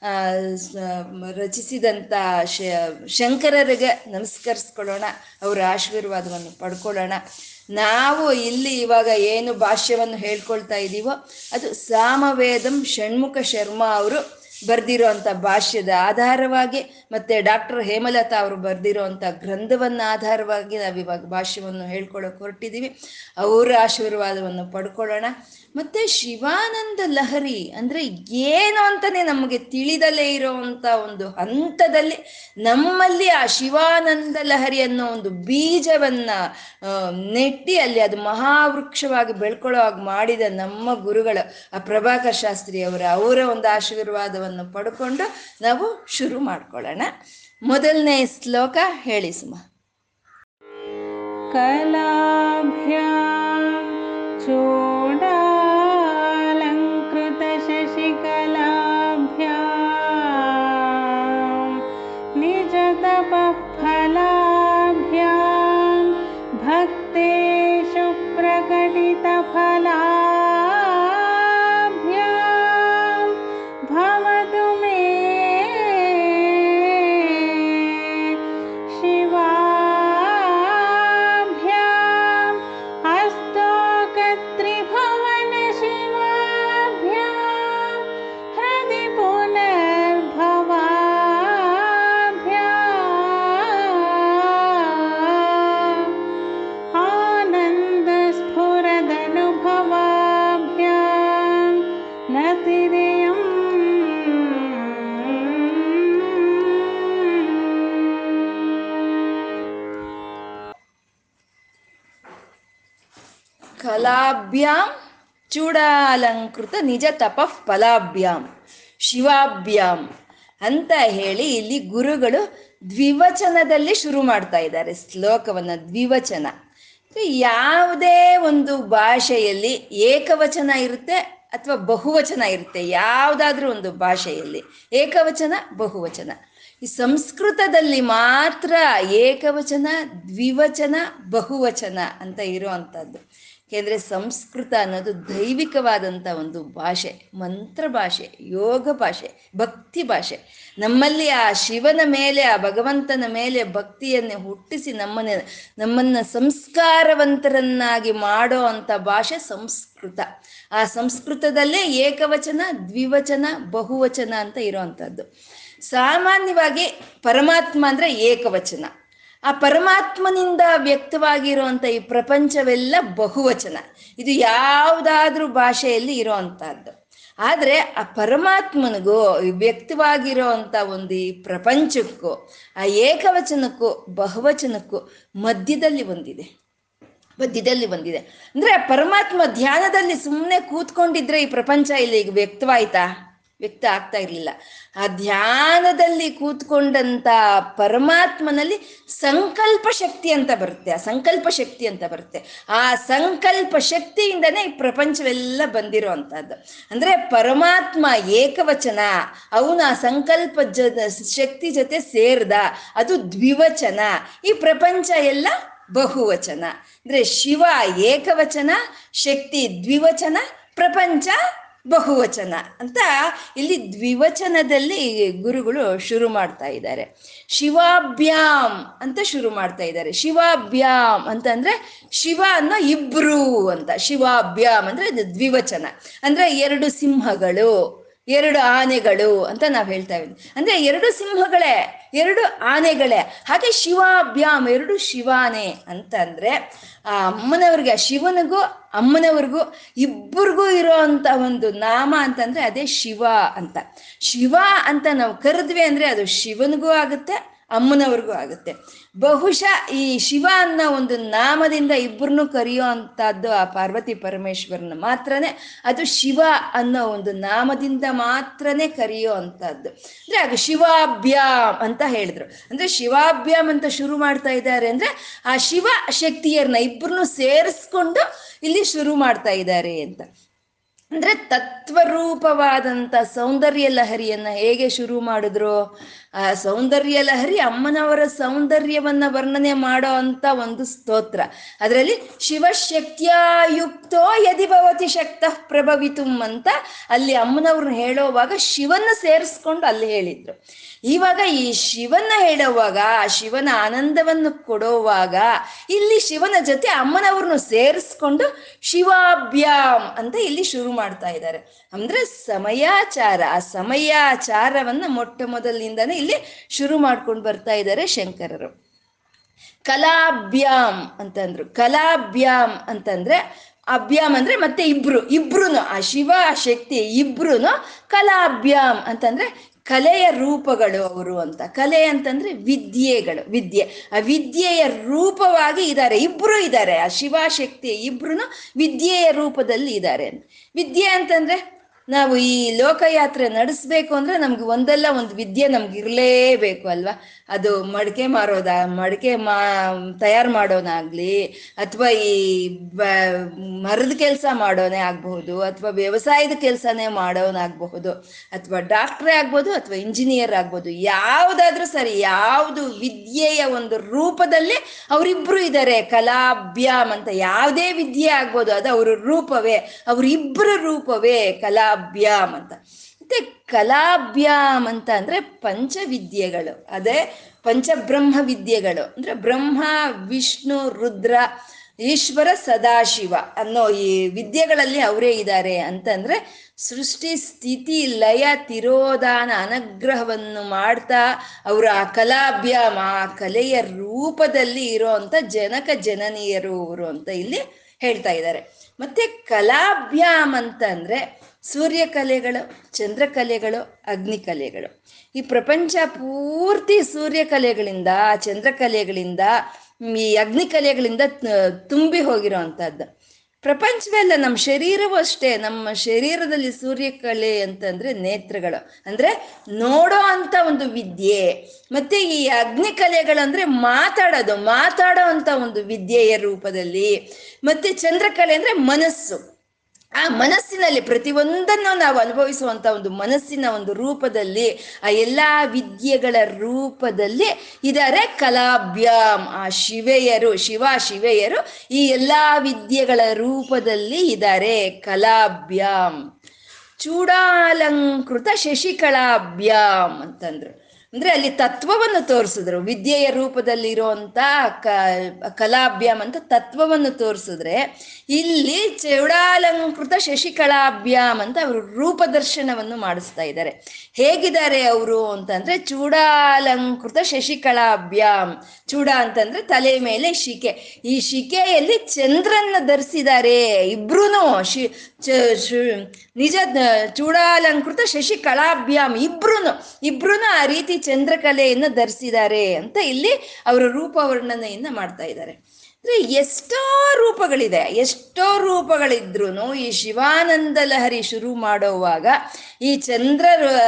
ರಚಿಸಿದಂಥ ಶ ಶಂಕರರಿಗೆ ನಮಸ್ಕರಿಸ್ಕೊಳ್ಳೋಣ ಅವರ ಆಶೀರ್ವಾದವನ್ನು ಪಡ್ಕೊಳ್ಳೋಣ ನಾವು ಇಲ್ಲಿ ಇವಾಗ ಏನು ಭಾಷ್ಯವನ್ನು ಹೇಳ್ಕೊಳ್ತಾ ಇದ್ದೀವೋ ಅದು ಸಾಮವೇದಂ ಷಣ್ಮುಖ ಶರ್ಮಾ ಅವರು ಬರ್ದಿರೋ ಅಂಥ ಭಾಷ್ಯದ ಆಧಾರವಾಗಿ ಮತ್ತೆ ಡಾಕ್ಟರ್ ಹೇಮಲತಾ ಅವರು ಬರ್ದಿರೋ ಅಂಥ ಗ್ರಂಥವನ್ನ ಆಧಾರವಾಗಿ ನಾವಿವಾಗ ಭಾಷ್ಯವನ್ನು ಹೇಳ್ಕೊಳಕ್ ಹೊರಟಿದ್ದೀವಿ ಅವರ ಆಶೀರ್ವಾದವನ್ನು ಪಡ್ಕೊಳ್ಳೋಣ ಮತ್ತೆ ಶಿವಾನಂದ ಲಹರಿ ಅಂದ್ರೆ ಏನು ಅಂತಾನೆ ನಮಗೆ ತಿಳಿದಲೇ ಇರೋವಂಥ ಒಂದು ಹಂತದಲ್ಲಿ ನಮ್ಮಲ್ಲಿ ಆ ಶಿವಾನಂದ ಲಹರಿ ಅನ್ನೋ ಒಂದು ಬೀಜವನ್ನ ನೆಟ್ಟಿ ಅಲ್ಲಿ ಅದು ಮಹಾವೃಕ್ಷವಾಗಿ ಬೆಳ್ಕೊಳ್ಳೋ ಹಾಗೆ ಮಾಡಿದ ನಮ್ಮ ಗುರುಗಳು ಆ ಪ್ರಭಾಕರ್ ಶಾಸ್ತ್ರಿ ಅವರ ಅವರ ಒಂದು ಆಶೀರ್ವಾದವನ್ನು ಪಡ್ಕೊಂಡು ನಾವು ಶುರು ಮಾಡ್ಕೊಳ್ಳೋಣ ಮೊದಲನೇ ಶ್ಲೋಕ ಹೇಳಿ ಸುಮ कलाभ्यां चूडालङ्कृतशशिकलाभ्यां निजतपः फलाभ्यां भक्तेषु प्रकटितफलाभ्यां भवतु मे शिवाभ्याम् हस्तोकत्रिभुवनशिवाभ्यां हृदि पुनर्भवाभ्याम् आनन्दस्फुरदनुभवाभ्यां नतिरियम् ಕಲಾಭ್ಯಾಂ ಚೂಡಾಲಂಕೃತ ನಿಜ ತಪಃ ಫಲಾಭ್ಯಾಂ ಶಿವಾಭ್ಯಾಂ ಅಂತ ಹೇಳಿ ಇಲ್ಲಿ ಗುರುಗಳು ದ್ವಿವಚನದಲ್ಲಿ ಶುರು ಮಾಡ್ತಾ ಇದ್ದಾರೆ ಶ್ಲೋಕವನ್ನ ದ್ವಿವಚನ ಅಂದ್ರೆ ಯಾವುದೇ ಒಂದು ಭಾಷೆಯಲ್ಲಿ ಏಕವಚನ ಇರುತ್ತೆ ಅಥವಾ ಬಹುವಚನ ಇರುತ್ತೆ ಯಾವುದಾದ್ರೂ ಒಂದು ಭಾಷೆಯಲ್ಲಿ ಏಕವಚನ ಬಹುವಚನ ಈ ಸಂಸ್ಕೃತದಲ್ಲಿ ಮಾತ್ರ ಏಕವಚನ ದ್ವಿವಚನ ಬಹುವಚನ ಅಂತ ಇರುವಂಥದ್ದು ಏಕೆಂದರೆ ಸಂಸ್ಕೃತ ಅನ್ನೋದು ದೈವಿಕವಾದಂಥ ಒಂದು ಭಾಷೆ ಮಂತ್ರ ಭಾಷೆ ಯೋಗ ಭಾಷೆ ಭಕ್ತಿ ಭಾಷೆ ನಮ್ಮಲ್ಲಿ ಆ ಶಿವನ ಮೇಲೆ ಆ ಭಗವಂತನ ಮೇಲೆ ಭಕ್ತಿಯನ್ನು ಹುಟ್ಟಿಸಿ ನಮ್ಮನ್ನ ನಮ್ಮನ್ನ ಸಂಸ್ಕಾರವಂತರನ್ನಾಗಿ ಮಾಡೋ ಅಂಥ ಭಾಷೆ ಸಂಸ್ಕೃತ ಆ ಸಂಸ್ಕೃತದಲ್ಲೇ ಏಕವಚನ ದ್ವಿವಚನ ಬಹುವಚನ ಅಂತ ಇರೋವಂಥದ್ದು ಸಾಮಾನ್ಯವಾಗಿ ಪರಮಾತ್ಮ ಅಂದ್ರೆ ಏಕವಚನ ಆ ಪರಮಾತ್ಮನಿಂದ ವ್ಯಕ್ತವಾಗಿರುವಂಥ ಈ ಪ್ರಪಂಚವೆಲ್ಲ ಬಹುವಚನ ಇದು ಯಾವುದಾದ್ರೂ ಭಾಷೆಯಲ್ಲಿ ಇರೋವಂಥದ್ದು ಆದರೆ ಆ ಪರಮಾತ್ಮನಿಗೂ ವ್ಯಕ್ತವಾಗಿರೋ ಅಂಥ ಒಂದು ಈ ಪ್ರಪಂಚಕ್ಕೂ ಆ ಏಕವಚನಕ್ಕೂ ಬಹುವಚನಕ್ಕೂ ಮಧ್ಯದಲ್ಲಿ ಒಂದಿದೆ ಮಧ್ಯದಲ್ಲಿ ಬಂದಿದೆ ಅಂದ್ರೆ ಪರಮಾತ್ಮ ಧ್ಯಾನದಲ್ಲಿ ಸುಮ್ಮನೆ ಕೂತ್ಕೊಂಡಿದ್ರೆ ಈ ಪ್ರಪಂಚ ಇಲ್ಲಿ ಈಗ ವ್ಯಕ್ತವಾಯ್ತಾ ವ್ಯಕ್ತ ಆಗ್ತಾ ಇರಲಿಲ್ಲ ಆ ಧ್ಯಾನದಲ್ಲಿ ಕೂತ್ಕೊಂಡಂತ ಪರಮಾತ್ಮನಲ್ಲಿ ಸಂಕಲ್ಪ ಶಕ್ತಿ ಅಂತ ಬರುತ್ತೆ ಆ ಸಂಕಲ್ಪ ಶಕ್ತಿ ಅಂತ ಬರುತ್ತೆ ಆ ಸಂಕಲ್ಪ ಶಕ್ತಿಯಿಂದನೇ ಈ ಪ್ರಪಂಚವೆಲ್ಲ ಬಂದಿರೋ ಅಂಥದ್ದು ಅಂದ್ರೆ ಪರಮಾತ್ಮ ಏಕವಚನ ಅವನ ಆ ಸಂಕಲ್ಪ ಜ ಶಕ್ತಿ ಜೊತೆ ಸೇರ್ದ ಅದು ದ್ವಿವಚನ ಈ ಪ್ರಪಂಚ ಎಲ್ಲ ಬಹುವಚನ ಅಂದ್ರೆ ಶಿವ ಏಕವಚನ ಶಕ್ತಿ ದ್ವಿವಚನ ಪ್ರಪಂಚ ಬಹುವಚನ ಅಂತ ಇಲ್ಲಿ ದ್ವಿವಚನದಲ್ಲಿ ಗುರುಗಳು ಶುರು ಮಾಡ್ತಾ ಇದ್ದಾರೆ ಶಿವಾಭ್ಯಾಮ್ ಅಂತ ಶುರು ಮಾಡ್ತಾ ಇದ್ದಾರೆ ಶಿವಾಭ್ಯಾಮ್ ಅಂತಂದ್ರೆ ಶಿವ ಅನ್ನೋ ಇಬ್ರು ಅಂತ ಶಿವಾಭ್ಯಾಮ್ ಅಂದ್ರೆ ಇದು ದ್ವಿವಚನ ಅಂದ್ರೆ ಎರಡು ಸಿಂಹಗಳು ಎರಡು ಆನೆಗಳು ಅಂತ ನಾವು ಹೇಳ್ತಾ ಇದ್ವಿ ಅಂದ್ರೆ ಎರಡು ಸಿಂಹಗಳೇ ಎರಡು ಆನೆಗಳೇ ಹಾಗೆ ಶಿವಾಭ್ಯಾಮ್ ಎರಡು ಶಿವಾನೆ ಅಂತ ಅಂದ್ರೆ ಆ ಅಮ್ಮನವ್ರಿಗೆ ಆ ಶಿವನಿಗೂ ಅಮ್ಮನವ್ರಿಗೂ ಇಬ್ಬರಿಗೂ ಇರೋ ಅಂತ ಒಂದು ನಾಮ ಅಂತಂದ್ರೆ ಅದೇ ಶಿವ ಅಂತ ಶಿವ ಅಂತ ನಾವು ಕರೆದ್ವಿ ಅಂದ್ರೆ ಅದು ಶಿವನಿಗೂ ಆಗುತ್ತೆ ಅಮ್ಮನವ್ರಿಗೂ ಆಗುತ್ತೆ ಬಹುಶಃ ಈ ಶಿವ ಅನ್ನೋ ಒಂದು ನಾಮದಿಂದ ಇಬ್ಬರನ್ನು ಕರೆಯೋ ಅಂಥದ್ದು ಆ ಪಾರ್ವತಿ ಪರಮೇಶ್ವರನ ಮಾತ್ರನೇ ಅದು ಶಿವ ಅನ್ನೋ ಒಂದು ನಾಮದಿಂದ ಮಾತ್ರನೇ ಕರೆಯೋ ಅಂಥದ್ದು ಅಂದ್ರೆ ಅದು ಶಿವಾಭ್ಯಾಮ್ ಅಂತ ಹೇಳಿದ್ರು ಅಂದ್ರೆ ಶಿವಾಭ್ಯಾಮ್ ಅಂತ ಶುರು ಮಾಡ್ತಾ ಇದ್ದಾರೆ ಅಂದ್ರೆ ಆ ಶಿವ ಶಕ್ತಿಯರನ್ನ ಇಬ್ಬರನ್ನು ಸೇರಿಸ್ಕೊಂಡು ಇಲ್ಲಿ ಶುರು ಮಾಡ್ತಾ ಇದ್ದಾರೆ ಅಂತ ಅಂದ್ರೆ ತತ್ವರೂಪವಾದಂಥ ಸೌಂದರ್ಯ ಲಹರಿಯನ್ನ ಹೇಗೆ ಶುರು ಮಾಡಿದ್ರು ಆ ಸೌಂದರ್ಯ ಲಹರಿ ಅಮ್ಮನವರ ಸೌಂದರ್ಯವನ್ನ ವರ್ಣನೆ ಮಾಡೋ ಅಂತ ಒಂದು ಸ್ತೋತ್ರ ಅದರಲ್ಲಿ ಶಿವಶಕ್ತಿಯುಕ್ತೋ ಯದಿ ಭವತಿ ಶಕ್ತ ಪ್ರಭವಿತುಂ ಅಂತ ಅಲ್ಲಿ ಅಮ್ಮನವ್ರನ್ನ ಹೇಳೋವಾಗ ಶಿವನ್ನ ಸೇರಿಸ್ಕೊಂಡು ಅಲ್ಲಿ ಹೇಳಿದ್ರು ಇವಾಗ ಈ ಶಿವನ ಹೇಳುವಾಗ ಆ ಶಿವನ ಆನಂದವನ್ನು ಕೊಡುವಾಗ ಇಲ್ಲಿ ಶಿವನ ಜೊತೆ ಅಮ್ಮನವ್ರನ್ನು ಸೇರಿಸ್ಕೊಂಡು ಶಿವಾಭ್ಯಾಮ್ ಅಂತ ಇಲ್ಲಿ ಶುರು ಮಾಡ್ತಾ ಇದ್ದಾರೆ ಅಂದ್ರೆ ಸಮಯಾಚಾರ ಆ ಸಮಯಾಚಾರವನ್ನ ಮೊಟ್ಟ ಮೊದಲಿನಿಂದನೇ ಇಲ್ಲಿ ಶುರು ಮಾಡ್ಕೊಂಡು ಬರ್ತಾ ಇದ್ದಾರೆ ಶಂಕರರು ಕಲಾಭ್ಯಾಮ್ ಅಂತಂದ್ರು ಕಲಾಭ್ಯಾಮ್ ಅಂತಂದ್ರೆ ಅಭ್ಯಾಮ್ ಅಂದ್ರೆ ಮತ್ತೆ ಇಬ್ರು ಇಬ್ರುನು ಆ ಶಿವ ಆ ಶಕ್ತಿ ಇಬ್ರುನು ಕಲಾಭ್ಯಾಮ್ ಅಂತಂದ್ರೆ ಕಲೆಯ ರೂಪಗಳು ಅವರು ಅಂತ ಕಲೆ ಅಂತಂದ್ರೆ ವಿದ್ಯೆಗಳು ವಿದ್ಯೆ ಆ ವಿದ್ಯೆಯ ರೂಪವಾಗಿ ಇದ್ದಾರೆ ಇಬ್ರು ಇದ್ದಾರೆ ಆ ಶಿವ ಶಕ್ತಿ ಇಬ್ರು ವಿದ್ಯೆಯ ರೂಪದಲ್ಲಿ ಇದ್ದಾರೆ ವಿದ್ಯೆ ಅಂತಂದ್ರೆ ನಾವು ಈ ಲೋಕಯಾತ್ರೆ ನಡೆಸ್ಬೇಕು ಅಂದ್ರೆ ನಮ್ಗೆ ಒಂದಲ್ಲ ಒಂದು ವಿದ್ಯೆ ನಮ್ಗೆ ಇರಲೇಬೇಕು ಅಲ್ವಾ ಅದು ಮಡಿಕೆ ಮಾರೋದ ಮಡಿಕೆ ಮಾ ತಯಾರು ಮಾಡೋನಾಗ್ಲಿ ಅಥವಾ ಈ ಬ ಮರದ ಕೆಲಸ ಮಾಡೋನೇ ಆಗಬಹುದು ಅಥವಾ ವ್ಯವಸಾಯದ ಕೆಲಸನೇ ಮಾಡೋನಾಗಬಹುದು ಅಥವಾ ಡಾಕ್ಟ್ರೇ ಆಗ್ಬೋದು ಅಥವಾ ಇಂಜಿನಿಯರ್ ಆಗ್ಬೋದು ಯಾವುದಾದ್ರೂ ಸರಿ ಯಾವುದು ವಿದ್ಯೆಯ ಒಂದು ರೂಪದಲ್ಲಿ ಅವರಿಬ್ರು ಇದ್ದಾರೆ ಕಲಾಭ್ಯಾಮ್ ಅಂತ ಯಾವುದೇ ವಿದ್ಯೆ ಆಗ್ಬೋದು ಅದು ಅವ್ರ ರೂಪವೇ ಅವರಿಬ್ಬರ ರೂಪವೇ ಕಲಾಭ್ಯಾಮ್ ಅಂತ ಮತ್ತೆ ಕಲಾಭ್ಯಾಮ್ ಅಂತ ಅಂದ್ರೆ ಪಂಚವಿದ್ಯೆಗಳು ಅದೇ ಪಂಚಬ್ರಹ್ಮ ವಿದ್ಯೆಗಳು ಅಂದ್ರೆ ಬ್ರಹ್ಮ ವಿಷ್ಣು ರುದ್ರ ಈಶ್ವರ ಸದಾಶಿವ ಅನ್ನೋ ಈ ವಿದ್ಯೆಗಳಲ್ಲಿ ಅವರೇ ಇದ್ದಾರೆ ಅಂತಂದ್ರೆ ಸೃಷ್ಟಿ ಸ್ಥಿತಿ ಲಯ ತಿರೋಧಾನ ಅನುಗ್ರಹವನ್ನು ಮಾಡ್ತಾ ಅವರ ಆ ಕಲಾಭ್ಯಾಮ ಆ ಕಲೆಯ ರೂಪದಲ್ಲಿ ಇರೋ ಅಂತ ಜನಕ ಜನನೀಯರು ಅವರು ಅಂತ ಇಲ್ಲಿ ಹೇಳ್ತಾ ಇದ್ದಾರೆ ಮತ್ತೆ ಕಲಾಭ್ಯಾಮ್ ಅಂತ ಅಂದ್ರೆ ಸೂರ್ಯಕಲೆಗಳು ಚಂದ್ರಕಲೆಗಳು ಅಗ್ನಿಕಲೆಗಳು ಈ ಪ್ರಪಂಚ ಪೂರ್ತಿ ಸೂರ್ಯಕಲೆಗಳಿಂದ ಚಂದ್ರಕಲೆಗಳಿಂದ ಈ ಅಗ್ನಿಕಲೆಗಳಿಂದ ತುಂಬಿ ಹೋಗಿರೋ ಅಂಥದ್ದು ಪ್ರಪಂಚವೆಲ್ಲ ನಮ್ಮ ಶರೀರವೂ ಅಷ್ಟೇ ನಮ್ಮ ಶರೀರದಲ್ಲಿ ಸೂರ್ಯಕಲೆ ಅಂತಂದ್ರೆ ನೇತ್ರಗಳು ಅಂದ್ರೆ ನೋಡೋ ಅಂತ ಒಂದು ವಿದ್ಯೆ ಮತ್ತೆ ಈ ಅಗ್ನಿಕಲೆಗಳಂದ್ರೆ ಮಾತಾಡೋದು ಮಾತಾಡೋ ಅಂತ ಒಂದು ವಿದ್ಯೆಯ ರೂಪದಲ್ಲಿ ಮತ್ತೆ ಚಂದ್ರಕಲೆ ಅಂದ್ರೆ ಮನಸ್ಸು ಆ ಮನಸ್ಸಿನಲ್ಲಿ ಪ್ರತಿಯೊಂದನ್ನು ನಾವು ಅನುಭವಿಸುವಂತ ಒಂದು ಮನಸ್ಸಿನ ಒಂದು ರೂಪದಲ್ಲಿ ಆ ಎಲ್ಲಾ ವಿದ್ಯೆಗಳ ರೂಪದಲ್ಲಿ ಇದ್ದಾರೆ ಕಲಾಭ್ಯಾಮ್ ಆ ಶಿವೆಯರು ಶಿವ ಶಿವೆಯರು ಈ ಎಲ್ಲಾ ವಿದ್ಯೆಗಳ ರೂಪದಲ್ಲಿ ಇದ್ದಾರೆ ಕಲಾಭ್ಯಾಮ್ ಚೂಡಾಲಂಕೃತ ಶಶಿಕಲಾಭ್ಯಾಮ್ ಅಂತಂದ್ರು ಅಂದ್ರೆ ಅಲ್ಲಿ ತತ್ವವನ್ನು ತೋರಿಸಿದ್ರು ವಿದ್ಯೆಯ ರೂಪದಲ್ಲಿ ಇರುವಂತ ಕ ಕಲಾಭ್ಯಾಮ್ ಅಂತ ತತ್ವವನ್ನು ತೋರಿಸಿದ್ರೆ ಇಲ್ಲಿ ಚೌಡಾಲಂಕೃತ ಶಶಿಕಲಾಭ್ಯಾಮ್ ಅಂತ ಅವರು ರೂಪದರ್ಶನವನ್ನು ಮಾಡಿಸ್ತಾ ಇದ್ದಾರೆ ಹೇಗಿದ್ದಾರೆ ಅವರು ಅಂತಂದ್ರೆ ಚೂಡಾಲಂಕೃತ ಶಶಿಕಲಾಭ್ಯಾಮ್ ಚೂಡ ಅಂತಂದ್ರೆ ತಲೆ ಮೇಲೆ ಶಿಕೆ ಈ ಶಿಕೆಯಲ್ಲಿ ಚಂದ್ರನ್ನ ಧರಿಸಿದ್ದಾರೆ ಇಬ್ರುನು ಶಿ ನಿಜ ಚೂಡಾಲಂಕೃತ ಶಶಿಕಲಾಭ್ಯಾಮ್ ಇಬ್ರುನು ಇಬ್ರುನು ಆ ರೀತಿ ಚಂದ್ರಕಲೆಯನ್ನು ಧರಿಸಿದ್ದಾರೆ ಅಂತ ಇಲ್ಲಿ ಅವರ ರೂಪ ವರ್ಣನೆಯನ್ನ ಮಾಡ್ತಾ ಇದ್ದಾರೆ ಅಂದ್ರೆ ಎಷ್ಟೋ ರೂಪಗಳಿದೆ ಎಷ್ಟೋ ರೂಪಗಳಿದ್ರು ಈ ಶಿವಾನಂದ ಲಹರಿ ಶುರು ಮಾಡೋವಾಗ ಈ ಚಂದ್ರ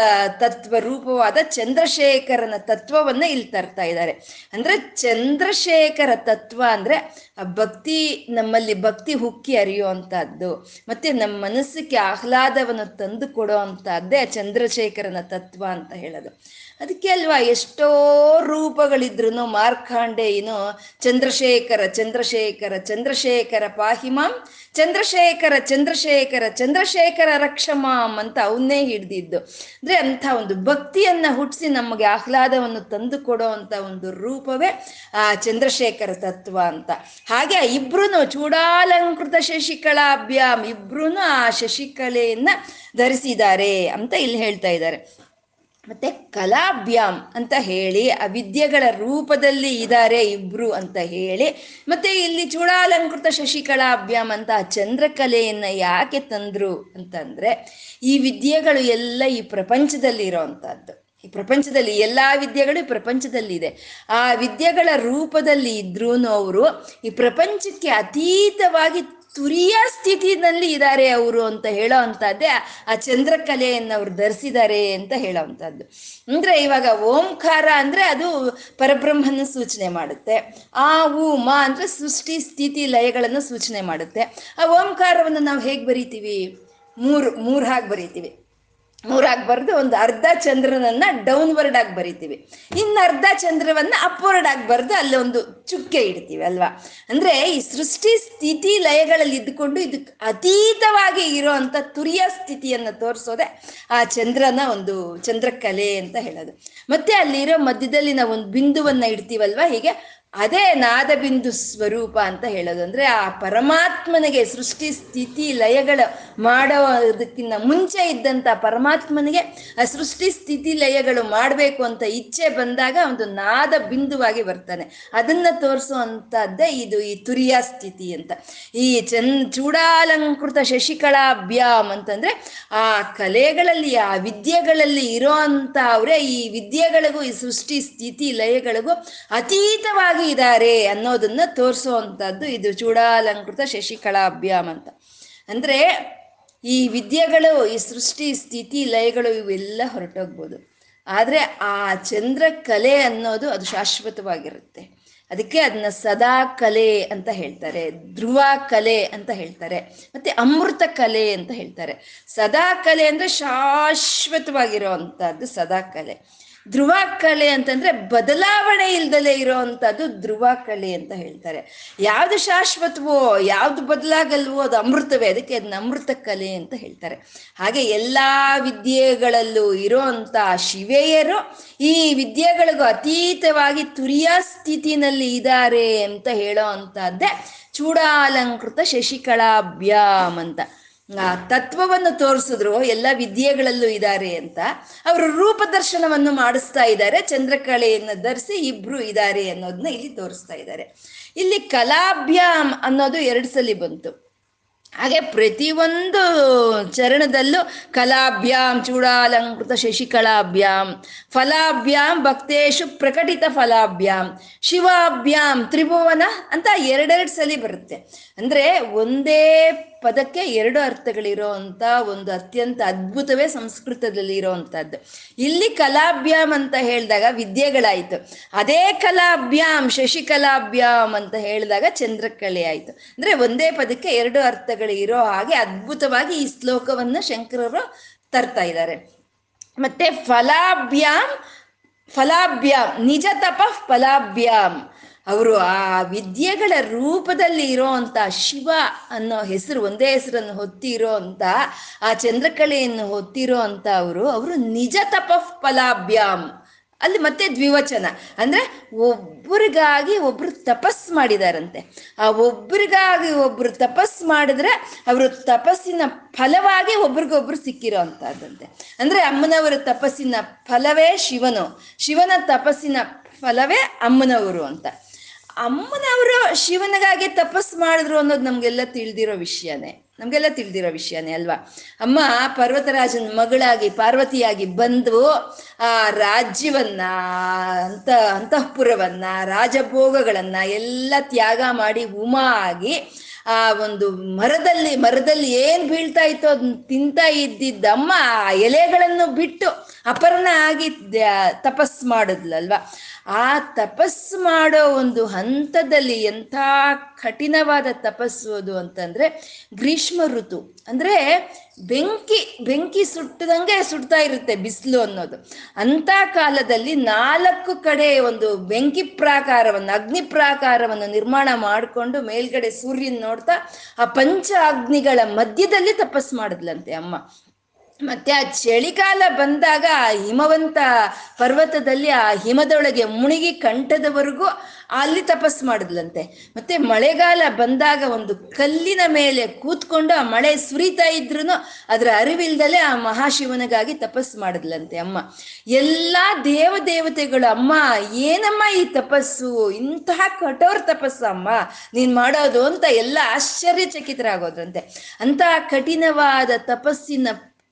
ತತ್ವ ರೂಪವಾದ ಚಂದ್ರಶೇಖರನ ತತ್ವವನ್ನ ಇಲ್ಲಿ ತರ್ತಾ ಇದ್ದಾರೆ ಅಂದ್ರೆ ಚಂದ್ರಶೇಖರ ತತ್ವ ಅಂದ್ರೆ ಆ ಭಕ್ತಿ ನಮ್ಮಲ್ಲಿ ಭಕ್ತಿ ಹುಕ್ಕಿ ಹರಿಯುವಂತಹದ್ದು ಮತ್ತೆ ನಮ್ಮ ಮನಸ್ಸಿಗೆ ಆಹ್ಲಾದವನ್ನು ತಂದು ಕೊಡೋ ಅಂತಹದ್ದೇ ಚಂದ್ರಶೇಖರನ ತತ್ವ ಅಂತ ಹೇಳೋದು ಅದಕ್ಕೆ ಅಲ್ವಾ ಎಷ್ಟೋ ರೂಪಗಳಿದ್ರು ಮಾರ್ಕಾಂಡೇಯನು ಚಂದ್ರಶೇಖರ ಚಂದ್ರಶೇಖರ ಚಂದ್ರಶೇಖರ ಪಾಹಿಮಾಂ ಚಂದ್ರಶೇಖರ ಚಂದ್ರಶೇಖರ ಚಂದ್ರಶೇಖರ ರಕ್ಷಮಾಂ ಅಂತ ಅವನ್ನೇ ಹಿಡ್ದಿದ್ದು ಅಂದ್ರೆ ಅಂಥ ಒಂದು ಭಕ್ತಿಯನ್ನ ಹುಟ್ಟಿಸಿ ನಮಗೆ ಆಹ್ಲಾದವನ್ನು ತಂದು ಕೊಡೋ ಅಂತ ಒಂದು ರೂಪವೇ ಆ ಚಂದ್ರಶೇಖರ ತತ್ವ ಅಂತ ಹಾಗೆ ಇಬ್ರು ಚೂಡಾಲಂಕೃತ ಶಶಿಕಲಾಭ್ಯಾಮ್ ಇಬ್ರು ಆ ಶಶಿಕಲೆಯನ್ನ ಧರಿಸಿದ್ದಾರೆ ಅಂತ ಇಲ್ಲಿ ಹೇಳ್ತಾ ಇದ್ದಾರೆ ಮತ್ತೆ ಕಲಾಭ್ಯಾಮ್ ಅಂತ ಹೇಳಿ ಆ ವಿದ್ಯೆಗಳ ರೂಪದಲ್ಲಿ ಇದ್ದಾರೆ ಇಬ್ರು ಅಂತ ಹೇಳಿ ಮತ್ತೆ ಇಲ್ಲಿ ಚೂಡಾಲಂಕೃತ ಶಶಿಕಲಾಭ್ಯಾಮ್ ಅಂತ ಆ ಚಂದ್ರಕಲೆಯನ್ನ ಯಾಕೆ ತಂದ್ರು ಅಂತಂದ್ರೆ ಈ ವಿದ್ಯೆಗಳು ಎಲ್ಲ ಈ ಪ್ರಪಂಚದಲ್ಲಿ ಇರೋವಂಥದ್ದು ಈ ಪ್ರಪಂಚದಲ್ಲಿ ಎಲ್ಲಾ ವಿದ್ಯೆಗಳು ಈ ಪ್ರಪಂಚದಲ್ಲಿ ಇದೆ ಆ ವಿದ್ಯೆಗಳ ರೂಪದಲ್ಲಿ ಇದ್ರೂ ಅವರು ಈ ಪ್ರಪಂಚಕ್ಕೆ ಅತೀತವಾಗಿ ತುರಿಯ ಸ್ಥಿತಿನಲ್ಲಿ ಇದ್ದಾರೆ ಅವರು ಅಂತ ಹೇಳೋ ಅಂತದ್ದೇ ಆ ಚಂದ್ರಕಲೆಯನ್ನು ಅವ್ರು ಧರಿಸಿದ್ದಾರೆ ಅಂತ ಹೇಳೋ ಅಂಥದ್ದು ಅಂದ್ರೆ ಇವಾಗ ಓಂಕಾರ ಅಂದ್ರೆ ಅದು ಪರಬ್ರಹ್ಮನ ಸೂಚನೆ ಮಾಡುತ್ತೆ ಆ ಉ ಮಾ ಅಂದ್ರೆ ಸೃಷ್ಟಿ ಸ್ಥಿತಿ ಲಯಗಳನ್ನು ಸೂಚನೆ ಮಾಡುತ್ತೆ ಆ ಓಂಕಾರವನ್ನು ನಾವು ಹೇಗೆ ಬರಿತೀವಿ ಮೂರು ಮೂರು ಹಾಗೆ ಬರಿತೀವಿ ಮೂರಾಗಿ ಬರೆದು ಒಂದು ಅರ್ಧ ಚಂದ್ರನನ್ನ ಡೌನ್ವರ್ಡ್ ಆಗಿ ಬರಿತೀವಿ ಇನ್ನು ಅರ್ಧ ಚಂದ್ರವನ್ನ ಅಪ್ವರ್ಡ್ ಆಗಿ ಬರೆದು ಅಲ್ಲಿ ಒಂದು ಚುಕ್ಕೆ ಇಡ್ತೀವಿ ಅಲ್ವಾ ಅಂದ್ರೆ ಈ ಸೃಷ್ಟಿ ಸ್ಥಿತಿ ಲಯಗಳಲ್ಲಿ ಇದ್ದುಕೊಂಡು ಇದಕ್ಕೆ ಅತೀತವಾಗಿ ಇರೋ ಅಂತ ತುರಿಯ ಸ್ಥಿತಿಯನ್ನ ತೋರಿಸೋದೆ ಆ ಚಂದ್ರನ ಒಂದು ಚಂದ್ರಕಲೆ ಅಂತ ಹೇಳೋದು ಮತ್ತೆ ಅಲ್ಲಿರೋ ಮಧ್ಯದಲ್ಲಿ ನಾವು ಒಂದು ಬಿಂದುವನ್ನ ಇಡ್ತೀವಲ್ವಾ ಹೀಗೆ ಅದೇ ನಾದಬಿಂದು ಸ್ವರೂಪ ಅಂತ ಹೇಳೋದು ಅಂದ್ರೆ ಆ ಪರಮಾತ್ಮನಿಗೆ ಸೃಷ್ಟಿ ಸ್ಥಿತಿ ಲಯಗಳ ಮಾಡೋದಕ್ಕಿಂತ ಮುಂಚೆ ಇದ್ದಂತ ಪರಮಾತ್ಮನಿಗೆ ಆ ಸೃಷ್ಟಿ ಸ್ಥಿತಿ ಲಯಗಳು ಮಾಡಬೇಕು ಅಂತ ಇಚ್ಛೆ ಬಂದಾಗ ಒಂದು ನಾದ ಬಿಂದುವಾಗಿ ಬರ್ತಾನೆ ಅದನ್ನ ತೋರಿಸುವಂತದ್ದೇ ಇದು ಈ ತುರಿಯ ಸ್ಥಿತಿ ಅಂತ ಈ ಚನ್ ಚೂಡಾಲಂಕೃತ ಶಶಿಕಲಾಭ್ಯಾಮ್ ಅಂತಂದ್ರೆ ಆ ಕಲೆಗಳಲ್ಲಿ ಆ ವಿದ್ಯೆಗಳಲ್ಲಿ ಇರೋ ಅಂತ ಅವರೇ ಈ ವಿದ್ಯೆಗಳಿಗೂ ಈ ಸೃಷ್ಟಿ ಸ್ಥಿತಿ ಲಯಗಳಿಗೂ ಅತೀತವಾಗಿ ಇದ್ದಾರೆ ಅನ್ನೋದನ್ನ ತೋರಿಸುವಂತದ್ದು ಇದು ಚೂಡಾಲಂಕೃತ ಶಶಿಕಲಾಭ್ಯಾಮ್ ಅಂತ ಅಂದ್ರೆ ಈ ವಿದ್ಯೆಗಳು ಈ ಸೃಷ್ಟಿ ಸ್ಥಿತಿ ಲಯಗಳು ಇವೆಲ್ಲ ಹೊರಟೋಗ್ಬೋದು ಆದರೆ ಆ ಚಂದ್ರ ಕಲೆ ಅನ್ನೋದು ಅದು ಶಾಶ್ವತವಾಗಿರುತ್ತೆ ಅದಕ್ಕೆ ಅದನ್ನ ಸದಾ ಕಲೆ ಅಂತ ಹೇಳ್ತಾರೆ ಧ್ರುವ ಕಲೆ ಅಂತ ಹೇಳ್ತಾರೆ ಮತ್ತೆ ಅಮೃತ ಕಲೆ ಅಂತ ಹೇಳ್ತಾರೆ ಸದಾ ಕಲೆ ಅಂದ್ರೆ ಶಾಶ್ವತವಾಗಿರೋ ಅಂಥದ್ದು ಸದಾ ಕಲೆ ಧ್ರುವ ಕಲೆ ಅಂತಂದ್ರೆ ಬದಲಾವಣೆ ಇಲ್ದಲೇ ಇರೋವಂಥದ್ದು ಧ್ರುವ ಕಲೆ ಅಂತ ಹೇಳ್ತಾರೆ ಯಾವ್ದು ಶಾಶ್ವತವೋ ಯಾವ್ದು ಬದಲಾಗಲ್ವೋ ಅದು ಅಮೃತವೇ ಅದಕ್ಕೆ ಅದನ್ನ ಅಮೃತ ಕಲೆ ಅಂತ ಹೇಳ್ತಾರೆ ಹಾಗೆ ಎಲ್ಲಾ ವಿದ್ಯೆಗಳಲ್ಲೂ ಇರೋಂಥ ಶಿವೆಯರು ಈ ವಿದ್ಯೆಗಳಿಗೂ ಅತೀತವಾಗಿ ತುರಿಯ ಸ್ಥಿತಿನಲ್ಲಿ ಇದ್ದಾರೆ ಅಂತ ಹೇಳೋ ಅಂಥದ್ದೇ ಚೂಡಾಲಂಕೃತ ಶಶಿಕಳಾಭ್ಯಾಮ್ ಅಂತ ಆ ತತ್ವವನ್ನು ತೋರಿಸಿದ್ರು ಎಲ್ಲ ವಿದ್ಯೆಗಳಲ್ಲೂ ಇದ್ದಾರೆ ಅಂತ ಅವರು ರೂಪದರ್ಶನವನ್ನು ಮಾಡಿಸ್ತಾ ಇದ್ದಾರೆ ಚಂದ್ರಕಳೆಯನ್ನು ಧರಿಸಿ ಇಬ್ರು ಇದ್ದಾರೆ ಅನ್ನೋದನ್ನ ಇಲ್ಲಿ ತೋರಿಸ್ತಾ ಇದ್ದಾರೆ ಇಲ್ಲಿ ಕಲಾಭ್ಯಾಮ್ ಅನ್ನೋದು ಎರಡು ಸಲ ಬಂತು ಹಾಗೆ ಪ್ರತಿಯೊಂದು ಚರಣದಲ್ಲೂ ಕಲಾಭ್ಯಾಂ ಚೂಡಾಲಂಕೃತ ಶಶಿಕಲಾಭ್ಯಾಂ ಫಲಾಭ್ಯಾಂ ಭಕ್ತೇಶು ಪ್ರಕಟಿತ ಫಲಾಭ್ಯಾಂ ಶಿವಾಭ್ಯಾಂ ತ್ರಿಭುವನ ಅಂತ ಎರಡೆರಡು ಸಲ ಬರುತ್ತೆ ಅಂದ್ರೆ ಒಂದೇ ಪದಕ್ಕೆ ಎರಡು ಅರ್ಥಗಳಿರೋ ಅಂತ ಒಂದು ಅತ್ಯಂತ ಅದ್ಭುತವೇ ಸಂಸ್ಕೃತದಲ್ಲಿ ಇರೋವಂಥದ್ದು ಇಲ್ಲಿ ಕಲಾಭ್ಯಾಮ್ ಅಂತ ಹೇಳಿದಾಗ ವಿದ್ಯೆಗಳಾಯ್ತು ಅದೇ ಕಲಾಭ್ಯಾಮ್ ಶಶಿಕಲಾಭ್ಯಾಮ್ ಅಂತ ಹೇಳಿದಾಗ ಚಂದ್ರಕಳೆ ಆಯ್ತು ಅಂದ್ರೆ ಒಂದೇ ಪದಕ್ಕೆ ಎರಡು ಅರ್ಥಗಳು ಇರೋ ಹಾಗೆ ಅದ್ಭುತವಾಗಿ ಈ ಶ್ಲೋಕವನ್ನ ಶಂಕರರು ತರ್ತಾ ಇದ್ದಾರೆ ಮತ್ತೆ ಫಲಾಭ್ಯಾಮ್ ಫಲಾಭ್ಯಾಮ್ ನಿಜ ತಪ ಫಲಾಭ್ಯಾಮ್ ಅವರು ಆ ವಿದ್ಯೆಗಳ ರೂಪದಲ್ಲಿ ಇರೋಂಥ ಶಿವ ಅನ್ನೋ ಹೆಸರು ಒಂದೇ ಹೆಸರನ್ನು ಹೊತ್ತಿರೋ ಅಂತ ಆ ಚಂದ್ರಕಳೆಯನ್ನು ಹೊತ್ತಿರೋ ಅಂತ ಅವರು ಅವರು ನಿಜ ತಪ ಫಲಾಭ್ಯಾಮ್ ಅಲ್ಲಿ ಮತ್ತೆ ದ್ವಿವಚನ ಅಂದ್ರೆ ಒಬ್ಬರಿಗಾಗಿ ಒಬ್ರು ತಪಸ್ ಮಾಡಿದಾರಂತೆ ಆ ಒಬ್ರಿಗಾಗಿ ಒಬ್ರು ತಪಸ್ ಮಾಡಿದ್ರೆ ಅವರು ತಪಸ್ಸಿನ ಫಲವಾಗಿ ಒಬ್ರಿಗೊಬ್ರು ಸಿಕ್ಕಿರೋ ಅಂತದಂತೆ ಅಂದ್ರೆ ಅಮ್ಮನವರ ತಪಸ್ಸಿನ ಫಲವೇ ಶಿವನು ಶಿವನ ತಪಸ್ಸಿನ ಫಲವೇ ಅಮ್ಮನವರು ಅಂತ ಅಮ್ಮನವರು ಶಿವನಿಗಾಗಿ ತಪಸ್ ಮಾಡಿದ್ರು ಅನ್ನೋದು ನಮ್ಗೆಲ್ಲ ತಿಳಿದಿರೋ ವಿಷಯನೇ ನಮ್ಗೆಲ್ಲ ತಿಳಿದಿರೋ ವಿಷಯನೇ ಅಲ್ವಾ ಅಮ್ಮ ಪರ್ವತರಾಜನ ಮಗಳಾಗಿ ಪಾರ್ವತಿಯಾಗಿ ಬಂದು ಆ ರಾಜ್ಯವನ್ನ ಅಂತ ಅಂತಃಪುರವನ್ನ ರಾಜಭೋಗಗಳನ್ನ ಎಲ್ಲ ತ್ಯಾಗ ಮಾಡಿ ಉಮಾ ಆಗಿ ಆ ಒಂದು ಮರದಲ್ಲಿ ಮರದಲ್ಲಿ ಏನ್ ಬೀಳ್ತಾ ಇತ್ತೋ ಅದನ್ನ ತಿಂತಾ ಇದ್ದಿದ್ದ ಅಮ್ಮ ಆ ಎಲೆಗಳನ್ನು ಬಿಟ್ಟು ಅಪರ್ಣ ಆಗಿ ತಪಸ್ ಮಾಡಿದ್ಲಲ್ವಾ ಆ ತಪಸ್ಸು ಮಾಡೋ ಒಂದು ಹಂತದಲ್ಲಿ ಎಂಥ ಕಠಿಣವಾದ ತಪಸ್ಸು ಅದು ಅಂತಂದ್ರೆ ಗ್ರೀಷ್ಮ ಋತು ಅಂದ್ರೆ ಬೆಂಕಿ ಬೆಂಕಿ ಸುಟ್ಟದಂಗೆ ಸುಡ್ತಾ ಇರುತ್ತೆ ಬಿಸಿಲು ಅನ್ನೋದು ಅಂತ ಕಾಲದಲ್ಲಿ ನಾಲ್ಕು ಕಡೆ ಒಂದು ಬೆಂಕಿ ಪ್ರಾಕಾರವನ್ನು ಅಗ್ನಿ ಪ್ರಾಕಾರವನ್ನು ನಿರ್ಮಾಣ ಮಾಡಿಕೊಂಡು ಮೇಲ್ಗಡೆ ಸೂರ್ಯನ ನೋಡ್ತಾ ಆ ಪಂಚ ಅಗ್ನಿಗಳ ಮಧ್ಯದಲ್ಲಿ ತಪಸ್ ಮಾಡಿದ್ಲಂತೆ ಅಮ್ಮ ಮತ್ತೆ ಆ ಚಳಿಗಾಲ ಬಂದಾಗ ಆ ಹಿಮವಂತ ಪರ್ವತದಲ್ಲಿ ಆ ಹಿಮದೊಳಗೆ ಮುಳುಗಿ ಕಂಠದವರೆಗೂ ಅಲ್ಲಿ ತಪಸ್ ಮಾಡಿದ್ಲಂತೆ ಮತ್ತೆ ಮಳೆಗಾಲ ಬಂದಾಗ ಒಂದು ಕಲ್ಲಿನ ಮೇಲೆ ಕೂತ್ಕೊಂಡು ಆ ಮಳೆ ಸುರಿತಾ ಇದ್ರು ಅದರ ಅರಿವಿಲ್ದಲೆ ಆ ಮಹಾಶಿವನಿಗಾಗಿ ತಪಸ್ ಮಾಡಿದ್ಲಂತೆ ಅಮ್ಮ ಎಲ್ಲಾ ದೇವ ದೇವತೆಗಳು ಅಮ್ಮ ಏನಮ್ಮ ಈ ತಪಸ್ಸು ಇಂತಹ ಕಠೋರ ತಪಸ್ಸು ಅಮ್ಮ ನೀನ್ ಮಾಡೋದು ಅಂತ ಎಲ್ಲ ಆಶ್ಚರ್ಯಚಕಿತರಾಗೋದ್ರಂತೆ ಅಂತಹ ಕಠಿಣವಾದ ತಪಸ್ಸಿನ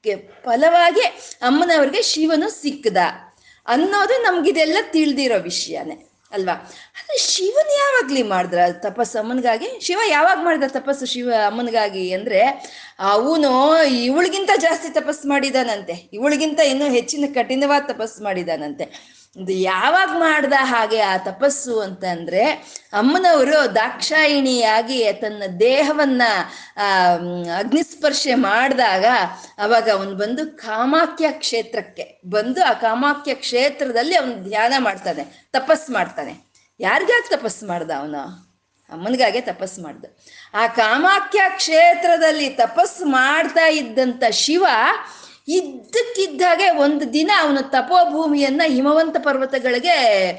ಫಲವಾಗಿ ಅಮ್ಮನವ್ರಿಗೆ ಶಿವನು ಸಿಕ್ಕದ ಅನ್ನೋದು ನಮ್ಗಿದೆಲ್ಲ ತಿಳಿದಿರೋ ವಿಷಯನೇ ಅಲ್ವಾ ಅಂದ್ರೆ ಶಿವನ್ ಯಾವಾಗ್ಲಿ ಮಾಡಿದ್ರ ತಪಸ್ಸು ಅಮ್ಮನಿಗಾಗಿ ಶಿವ ಯಾವಾಗ ಮಾಡಿದ ತಪಸ್ಸು ಶಿವ ಅಮ್ಮನಿಗಾಗಿ ಅಂದ್ರೆ ಅವನು ಇವಳಿಗಿಂತ ಜಾಸ್ತಿ ತಪಸ್ಸು ಮಾಡಿದಾನಂತೆ ಇವಳಿಗಿಂತ ಇನ್ನೂ ಹೆಚ್ಚಿನ ಕಠಿಣವಾದ ತಪಸ್ಸು ಮಾಡಿದಾನಂತೆ ಇದು ಯಾವಾಗ ಮಾಡ್ದ ಹಾಗೆ ಆ ತಪಸ್ಸು ಅಂತಂದ್ರೆ ಅಮ್ಮನವರು ದಾಕ್ಷಾಯಿಣಿಯಾಗಿ ತನ್ನ ದೇಹವನ್ನ ಆ ಅಗ್ನಿಸ್ಪರ್ಶೆ ಮಾಡಿದಾಗ ಅವಾಗ ಅವನು ಬಂದು ಕಾಮಾಖ್ಯ ಕ್ಷೇತ್ರಕ್ಕೆ ಬಂದು ಆ ಕಾಮಾಖ್ಯ ಕ್ಷೇತ್ರದಲ್ಲಿ ಅವನು ಧ್ಯಾನ ಮಾಡ್ತಾನೆ ತಪಸ್ ಮಾಡ್ತಾನೆ ಯಾರಿಗಾಗಿ ತಪಸ್ ಮಾಡ್ದ ಅವನು ಅಮ್ಮನಿಗಾಗೆ ತಪಸ್ ಮಾಡ್ದ ಆ ಕಾಮಾಖ್ಯ ಕ್ಷೇತ್ರದಲ್ಲಿ ತಪಸ್ ಮಾಡ್ತಾ ಇದ್ದಂತ ಶಿವ ಇದ್ದಕ್ಕಿದ್ದಾಗೆ ಒಂದು ದಿನ ಅವನು ತಪೋಭೂಮಿಯನ್ನ ಹಿಮವಂತ ಪರ್ವತಗಳಿಗೆ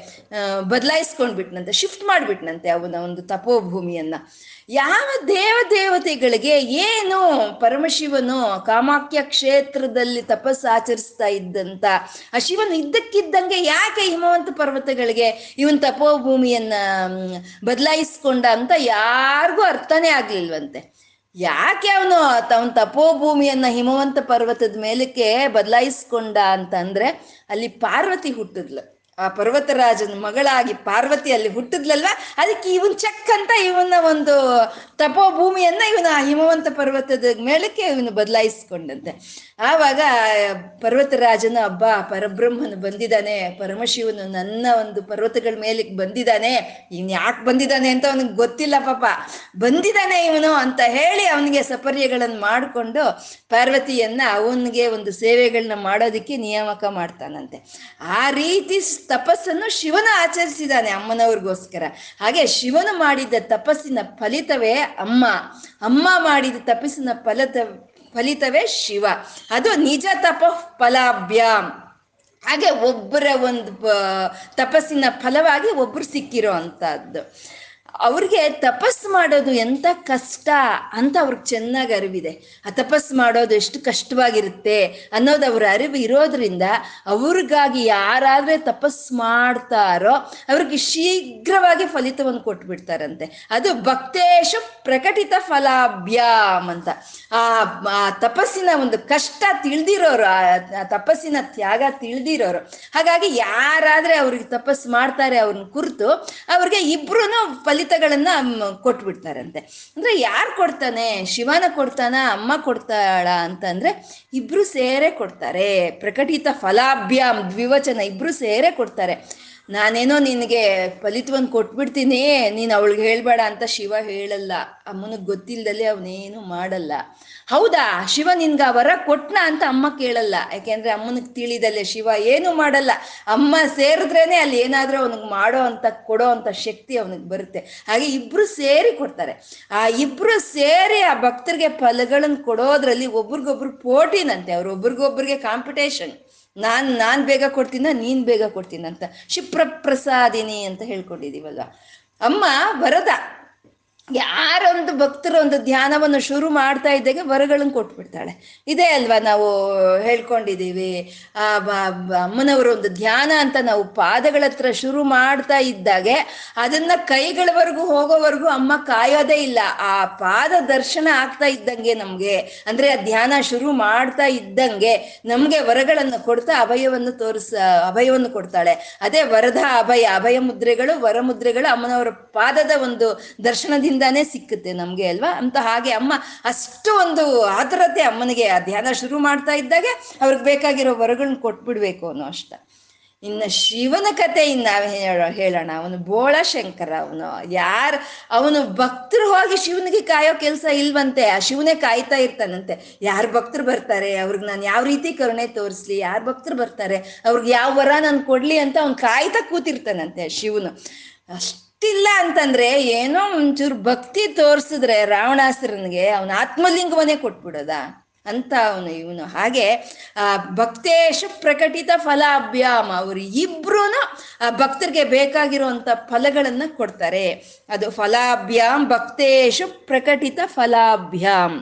ಬದಲಾಯಿಸ್ಕೊಂಡ್ಬಿಟ್ನಂತೆ ಶಿಫ್ಟ್ ಮಾಡಿಬಿಟ್ನಂತೆ ಅವನ ಒಂದು ತಪೋಭೂಮಿಯನ್ನ ಯಾವ ದೇವ ದೇವತೆಗಳಿಗೆ ಏನು ಪರಮಶಿವನು ಕಾಮಾಖ್ಯ ಕ್ಷೇತ್ರದಲ್ಲಿ ತಪಸ್ಸು ಆಚರಿಸ್ತಾ ಇದ್ದಂತ ಆ ಶಿವನು ಇದ್ದಕ್ಕಿದ್ದಂಗೆ ಯಾಕೆ ಹಿಮವಂತ ಪರ್ವತಗಳಿಗೆ ಇವನ್ ತಪೋಭೂಮಿಯನ್ನ ಬದಲಾಯಿಸ್ಕೊಂಡ ಅಂತ ಯಾರಿಗೂ ಅರ್ಥನೇ ಆಗ್ಲಿಲ್ವಂತೆ ಯಾಕೆ ಅವನು ಅವನ ತಪೋಭೂಮಿಯನ್ನ ಹಿಮವಂತ ಪರ್ವತದ ಮೇಲಕ್ಕೆ ಬದಲಾಯಿಸ್ಕೊಂಡ ಅಂತಂದ್ರೆ ಅಲ್ಲಿ ಪಾರ್ವತಿ ಹುಟ್ಟಿದ್ಲು ಆ ಪರ್ವತರಾಜನ ಮಗಳಾಗಿ ಪಾರ್ವತಿ ಅಲ್ಲಿ ಹುಟ್ಟಿದ್ಲಲ್ವ ಅದಕ್ಕೆ ಇವನ್ ಚೆಕ್ ಅಂತ ಇವನ ಒಂದು ತಪೋಭೂಮಿಯನ್ನ ಇವನ ಆ ಹಿಮವಂತ ಪರ್ವತದ ಮೇಲಕ್ಕೆ ಇವನು ಬದಲಾಯಿಸ್ಕೊಂಡಂತೆ ಆವಾಗ ಪರ್ವತರಾಜನ ಹಬ್ಬ ಪರಬ್ರಹ್ಮನು ಬಂದಿದ್ದಾನೆ ಪರಮಶಿವನು ನನ್ನ ಒಂದು ಪರ್ವತಗಳ ಮೇಲಕ್ಕೆ ಬಂದಿದ್ದಾನೆ ಇವ್ನು ಯಾಕೆ ಬಂದಿದ್ದಾನೆ ಅಂತ ಅವನಿಗೆ ಗೊತ್ತಿಲ್ಲ ಪಾಪ ಬಂದಿದ್ದಾನೆ ಇವನು ಅಂತ ಹೇಳಿ ಅವನಿಗೆ ಸಪರ್ಯಗಳನ್ನು ಮಾಡಿಕೊಂಡು ಪಾರ್ವತಿಯನ್ನ ಅವನಿಗೆ ಒಂದು ಸೇವೆಗಳನ್ನ ಮಾಡೋದಕ್ಕೆ ನಿಯಾಮಕ ಮಾಡ್ತಾನಂತೆ ಆ ರೀತಿ ತಪಸ್ಸನ್ನು ಶಿವನ ಆಚರಿಸಿದಾನೆ ಅಮ್ಮನವ್ರಿಗೋಸ್ಕರ ಹಾಗೆ ಶಿವನು ಮಾಡಿದ ತಪಸ್ಸಿನ ಫಲಿತವೇ ಅಮ್ಮ ಅಮ್ಮ ಮಾಡಿದ ತಪಸ್ಸಿನ ಫಲತ ಫಲಿತವೇ ಶಿವ ಅದು ನಿಜ ತಪ ಫಲಾಭ್ಯಾಮ್ ಹಾಗೆ ಒಬ್ಬರ ಒಂದು ಪ- ತಪಸ್ಸಿನ ಫಲವಾಗಿ ಒಬ್ರು ಸಿಕ್ಕಿರೋ ಅಂಥದ್ದು ಅವ್ರಿಗೆ ತಪಸ್ ಮಾಡೋದು ಎಂತ ಕಷ್ಟ ಅಂತ ಅವ್ರಿಗೆ ಚೆನ್ನಾಗಿ ಅರಿವಿದೆ ಆ ತಪಸ್ ಮಾಡೋದು ಎಷ್ಟು ಕಷ್ಟವಾಗಿರುತ್ತೆ ಅನ್ನೋದು ಅವ್ರ ಅರಿವು ಇರೋದ್ರಿಂದ ಅವ್ರಿಗಾಗಿ ಯಾರಾದ್ರೆ ತಪಸ್ ಮಾಡ್ತಾರೋ ಅವ್ರಿಗೆ ಶೀಘ್ರವಾಗಿ ಫಲಿತವನ್ನು ಕೊಟ್ಬಿಡ್ತಾರಂತೆ ಅದು ಭಕ್ತೇಶು ಪ್ರಕಟಿತ ಫಲಾಭ್ಯಾಮ್ ಅಂತ ಆ ಆ ತಪಸ್ಸಿನ ಒಂದು ಕಷ್ಟ ತಿಳಿದಿರೋರು ಆ ತಪಸ್ಸಿನ ತ್ಯಾಗ ತಿಳಿದಿರೋರು ಹಾಗಾಗಿ ಯಾರಾದ್ರೆ ಅವ್ರಿಗೆ ತಪಸ್ ಮಾಡ್ತಾರೆ ಅವ್ರನ್ನ ಕುರಿತು ಅವ್ರಿಗೆ ಇಬ್ರು ಫಲಿತಗಳನ್ನ ಮ್, ಕೊಟ್ಬಿಡ್ತಾರಂತೆ ಅಂದ್ರೆ ಯಾರು ಕೊಡ್ತಾನೆ ಶಿವನ ಕೊಡ್ತಾನ ಅಮ್ಮ ಕೊಡ್ತಾಳ ಅಂತಂದ್ರೆ ಇಬ್ರು ಸೇರೆ ಕೊಡ್ತಾರೆ ಪ್ರಕಟಿತ ಫಲಾಭ್ಯಾಮ್ ದ್ವಿವಚನ ಇಬ್ರು ಸೇರೆ ಕೊಡ್ತಾರೆ ನಾನೇನೋ ನಿನಗೆ ಫಲಿತವನ್ನು ಕೊಟ್ಬಿಡ್ತೀನಿ ನೀನು ಅವಳಿಗೆ ಹೇಳ್ಬೇಡ ಅಂತ ಶಿವ ಹೇಳಲ್ಲ ಅಮ್ಮನಿಗೆ ಗೊತ್ತಿಲ್ದಲೆ ಅವನೇನು ಮಾಡಲ್ಲ ಹೌದಾ ಶಿವ ನಿನ್ಗೆ ಆ ವರ ಕೊಟ್ನ ಅಂತ ಅಮ್ಮ ಕೇಳಲ್ಲ ಯಾಕೆಂದ್ರೆ ಅಮ್ಮನಿಗೆ ತಿಳಿದಲ್ಲೇ ಶಿವ ಏನು ಮಾಡಲ್ಲ ಅಮ್ಮ ಸೇರಿದ್ರೇನೆ ಅಲ್ಲಿ ಏನಾದ್ರೂ ಅವನಿಗೆ ಮಾಡೋ ಅಂತ ಕೊಡೋ ಅಂತ ಶಕ್ತಿ ಅವನಿಗೆ ಬರುತ್ತೆ ಹಾಗೆ ಇಬ್ರು ಸೇರಿ ಕೊಡ್ತಾರೆ ಆ ಇಬ್ರು ಸೇರಿ ಆ ಭಕ್ತರಿಗೆ ಫಲಗಳನ್ನು ಕೊಡೋದ್ರಲ್ಲಿ ಒಬ್ರಿಗೊಬ್ರು ಪೋಟಿನಂತೆ ಅವ್ರು ಒಬ್ರಿಗೊಬ್ರಿಗೆ ಕಾಂಪಿಟೇಷನ್ ನಾನ್ ನಾನ್ ಬೇಗ ಕೊಡ್ತೀನ ನೀನ್ ಬೇಗ ಕೊಡ್ತೀನಂತ ಶಿಪ್ರಪ್ರಸಾದಿನಿ ಅಂತ ಹೇಳ್ಕೊಂಡಿದೀವಲ್ವ ಅಮ್ಮ ವರದ ಯಾರೊಂದು ಭಕ್ತರು ಒಂದು ಧ್ಯಾನವನ್ನು ಶುರು ಮಾಡ್ತಾ ಇದ್ದಾಗೆ ವರಗಳನ್ನು ಕೊಟ್ಬಿಡ್ತಾಳೆ ಇದೇ ಅಲ್ವಾ ನಾವು ಹೇಳ್ಕೊಂಡಿದ್ದೀವಿ ಆ ಬ- ಬ- ಅಮ್ಮನವರ ಒಂದು ಧ್ಯಾನ ಅಂತ ನಾವು ಪಾದಗಳ ಹತ್ರ ಶುರು ಮಾಡ್ತಾ ಇದ್ದಾಗೆ ಅದನ್ನ ಕೈಗಳವರೆಗೂ ಹೋಗೋವರೆಗೂ ಅಮ್ಮ ಕಾಯೋದೇ ಇಲ್ಲ ಆ ಪಾದ ದರ್ಶನ ಆಗ್ತಾ ಇದ್ದಂಗೆ ನಮ್ಗೆ ಅಂದ್ರೆ ಆ ಧ್ಯಾನ ಶುರು ಮಾಡ್ತಾ ಇದ್ದಂಗೆ ನಮ್ಗೆ ವರಗಳನ್ನು ಕೊಡ್ತಾ ಅಭಯವನ್ನು ತೋರಿಸ ಅಭಯವನ್ನು ಕೊಡ್ತಾಳೆ ಅದೇ ವರದ ಅಭಯ ಅಭಯ ಮುದ್ರೆಗಳು ವರ ಮುದ್ರೆಗಳು ಅಮ್ಮನವರ ಪಾದದ ಒಂದು ದರ್ಶನದಿಂದಾನೇ ಸಿಕ್ಕುತ್ತೆ ನಮ್ಗೆ ಅಲ್ವಾ ಅಂತ ಹಾಗೆ ಅಮ್ಮ ಅಷ್ಟು ಒಂದು ಆತುರತೆ ಅಮ್ಮನಿಗೆ ಆ ಧ್ಯಾನ ಶುರು ಮಾಡ್ತಾ ಇದ್ದಾಗೆ ಅವ್ರಿಗೆ ಬೇಕಾಗಿರೋ ವರಗಳನ್ನ ಕೊಟ್ಬಿಡ್ಬೇಕು ಅನ್ನೋ ಅಷ್ಟ ಇನ್ನು ಶಿವನ ಕತೆ ಇನ್ನು ನಾವು ಹೇಳೋ ಹೇಳೋಣ ಅವನು ಬೋಳ ಶಂಕರ ಅವನು ಯಾರು ಅವನು ಭಕ್ತರು ಹೋಗಿ ಶಿವನಿಗೆ ಕಾಯೋ ಕೆಲಸ ಇಲ್ವಂತೆ ಆ ಶಿವನೇ ಕಾಯ್ತಾ ಇರ್ತಾನಂತೆ ಯಾರು ಭಕ್ತರು ಬರ್ತಾರೆ ಅವ್ರಿಗೆ ನಾನು ಯಾವ ರೀತಿ ಕರುಣೆ ತೋರಿಸ್ಲಿ ಯಾರು ಭಕ್ತರು ಬರ್ತಾರೆ ಅವ್ರಿಗೆ ಯಾವ ವರ ನಾನು ಕೊಡ್ಲಿ ಅಂತ ಅವ್ನು ಕಾಯ್ತಾ ಕೂತಿರ್ತಾನಂತೆ ಶಿವನು ಅಷ್ಟಿಲ್ಲ ಅಂತಂದ್ರೆ ಏನೋ ಒಂಚೂರು ಭಕ್ತಿ ತೋರಿಸಿದ್ರೆ ರಾವಣಾಸುರನಿಗೆ ಅವನ ಆತ್ಮಲಿಂಗವನ್ನೇ ಕೊಟ್ಬಿಡೋದ ಅಂತ ಅವನು ಇವನು ಹಾಗೆ ಆ ಭಕ್ತೇಶು ಪ್ರಕಟಿತ ಫಲಾಭ್ಯಾಮ್ ಅವರು ಇಬ್ರು ಆ ಭಕ್ತರಿಗೆ ಬೇಕಾಗಿರುವಂತ ಫಲಗಳನ್ನ ಕೊಡ್ತಾರೆ ಅದು ಫಲಾಭ್ಯಾಮ್ ಭಕ್ತೇಶು ಪ್ರಕಟಿತ ಫಲಾಭ್ಯಾಮ್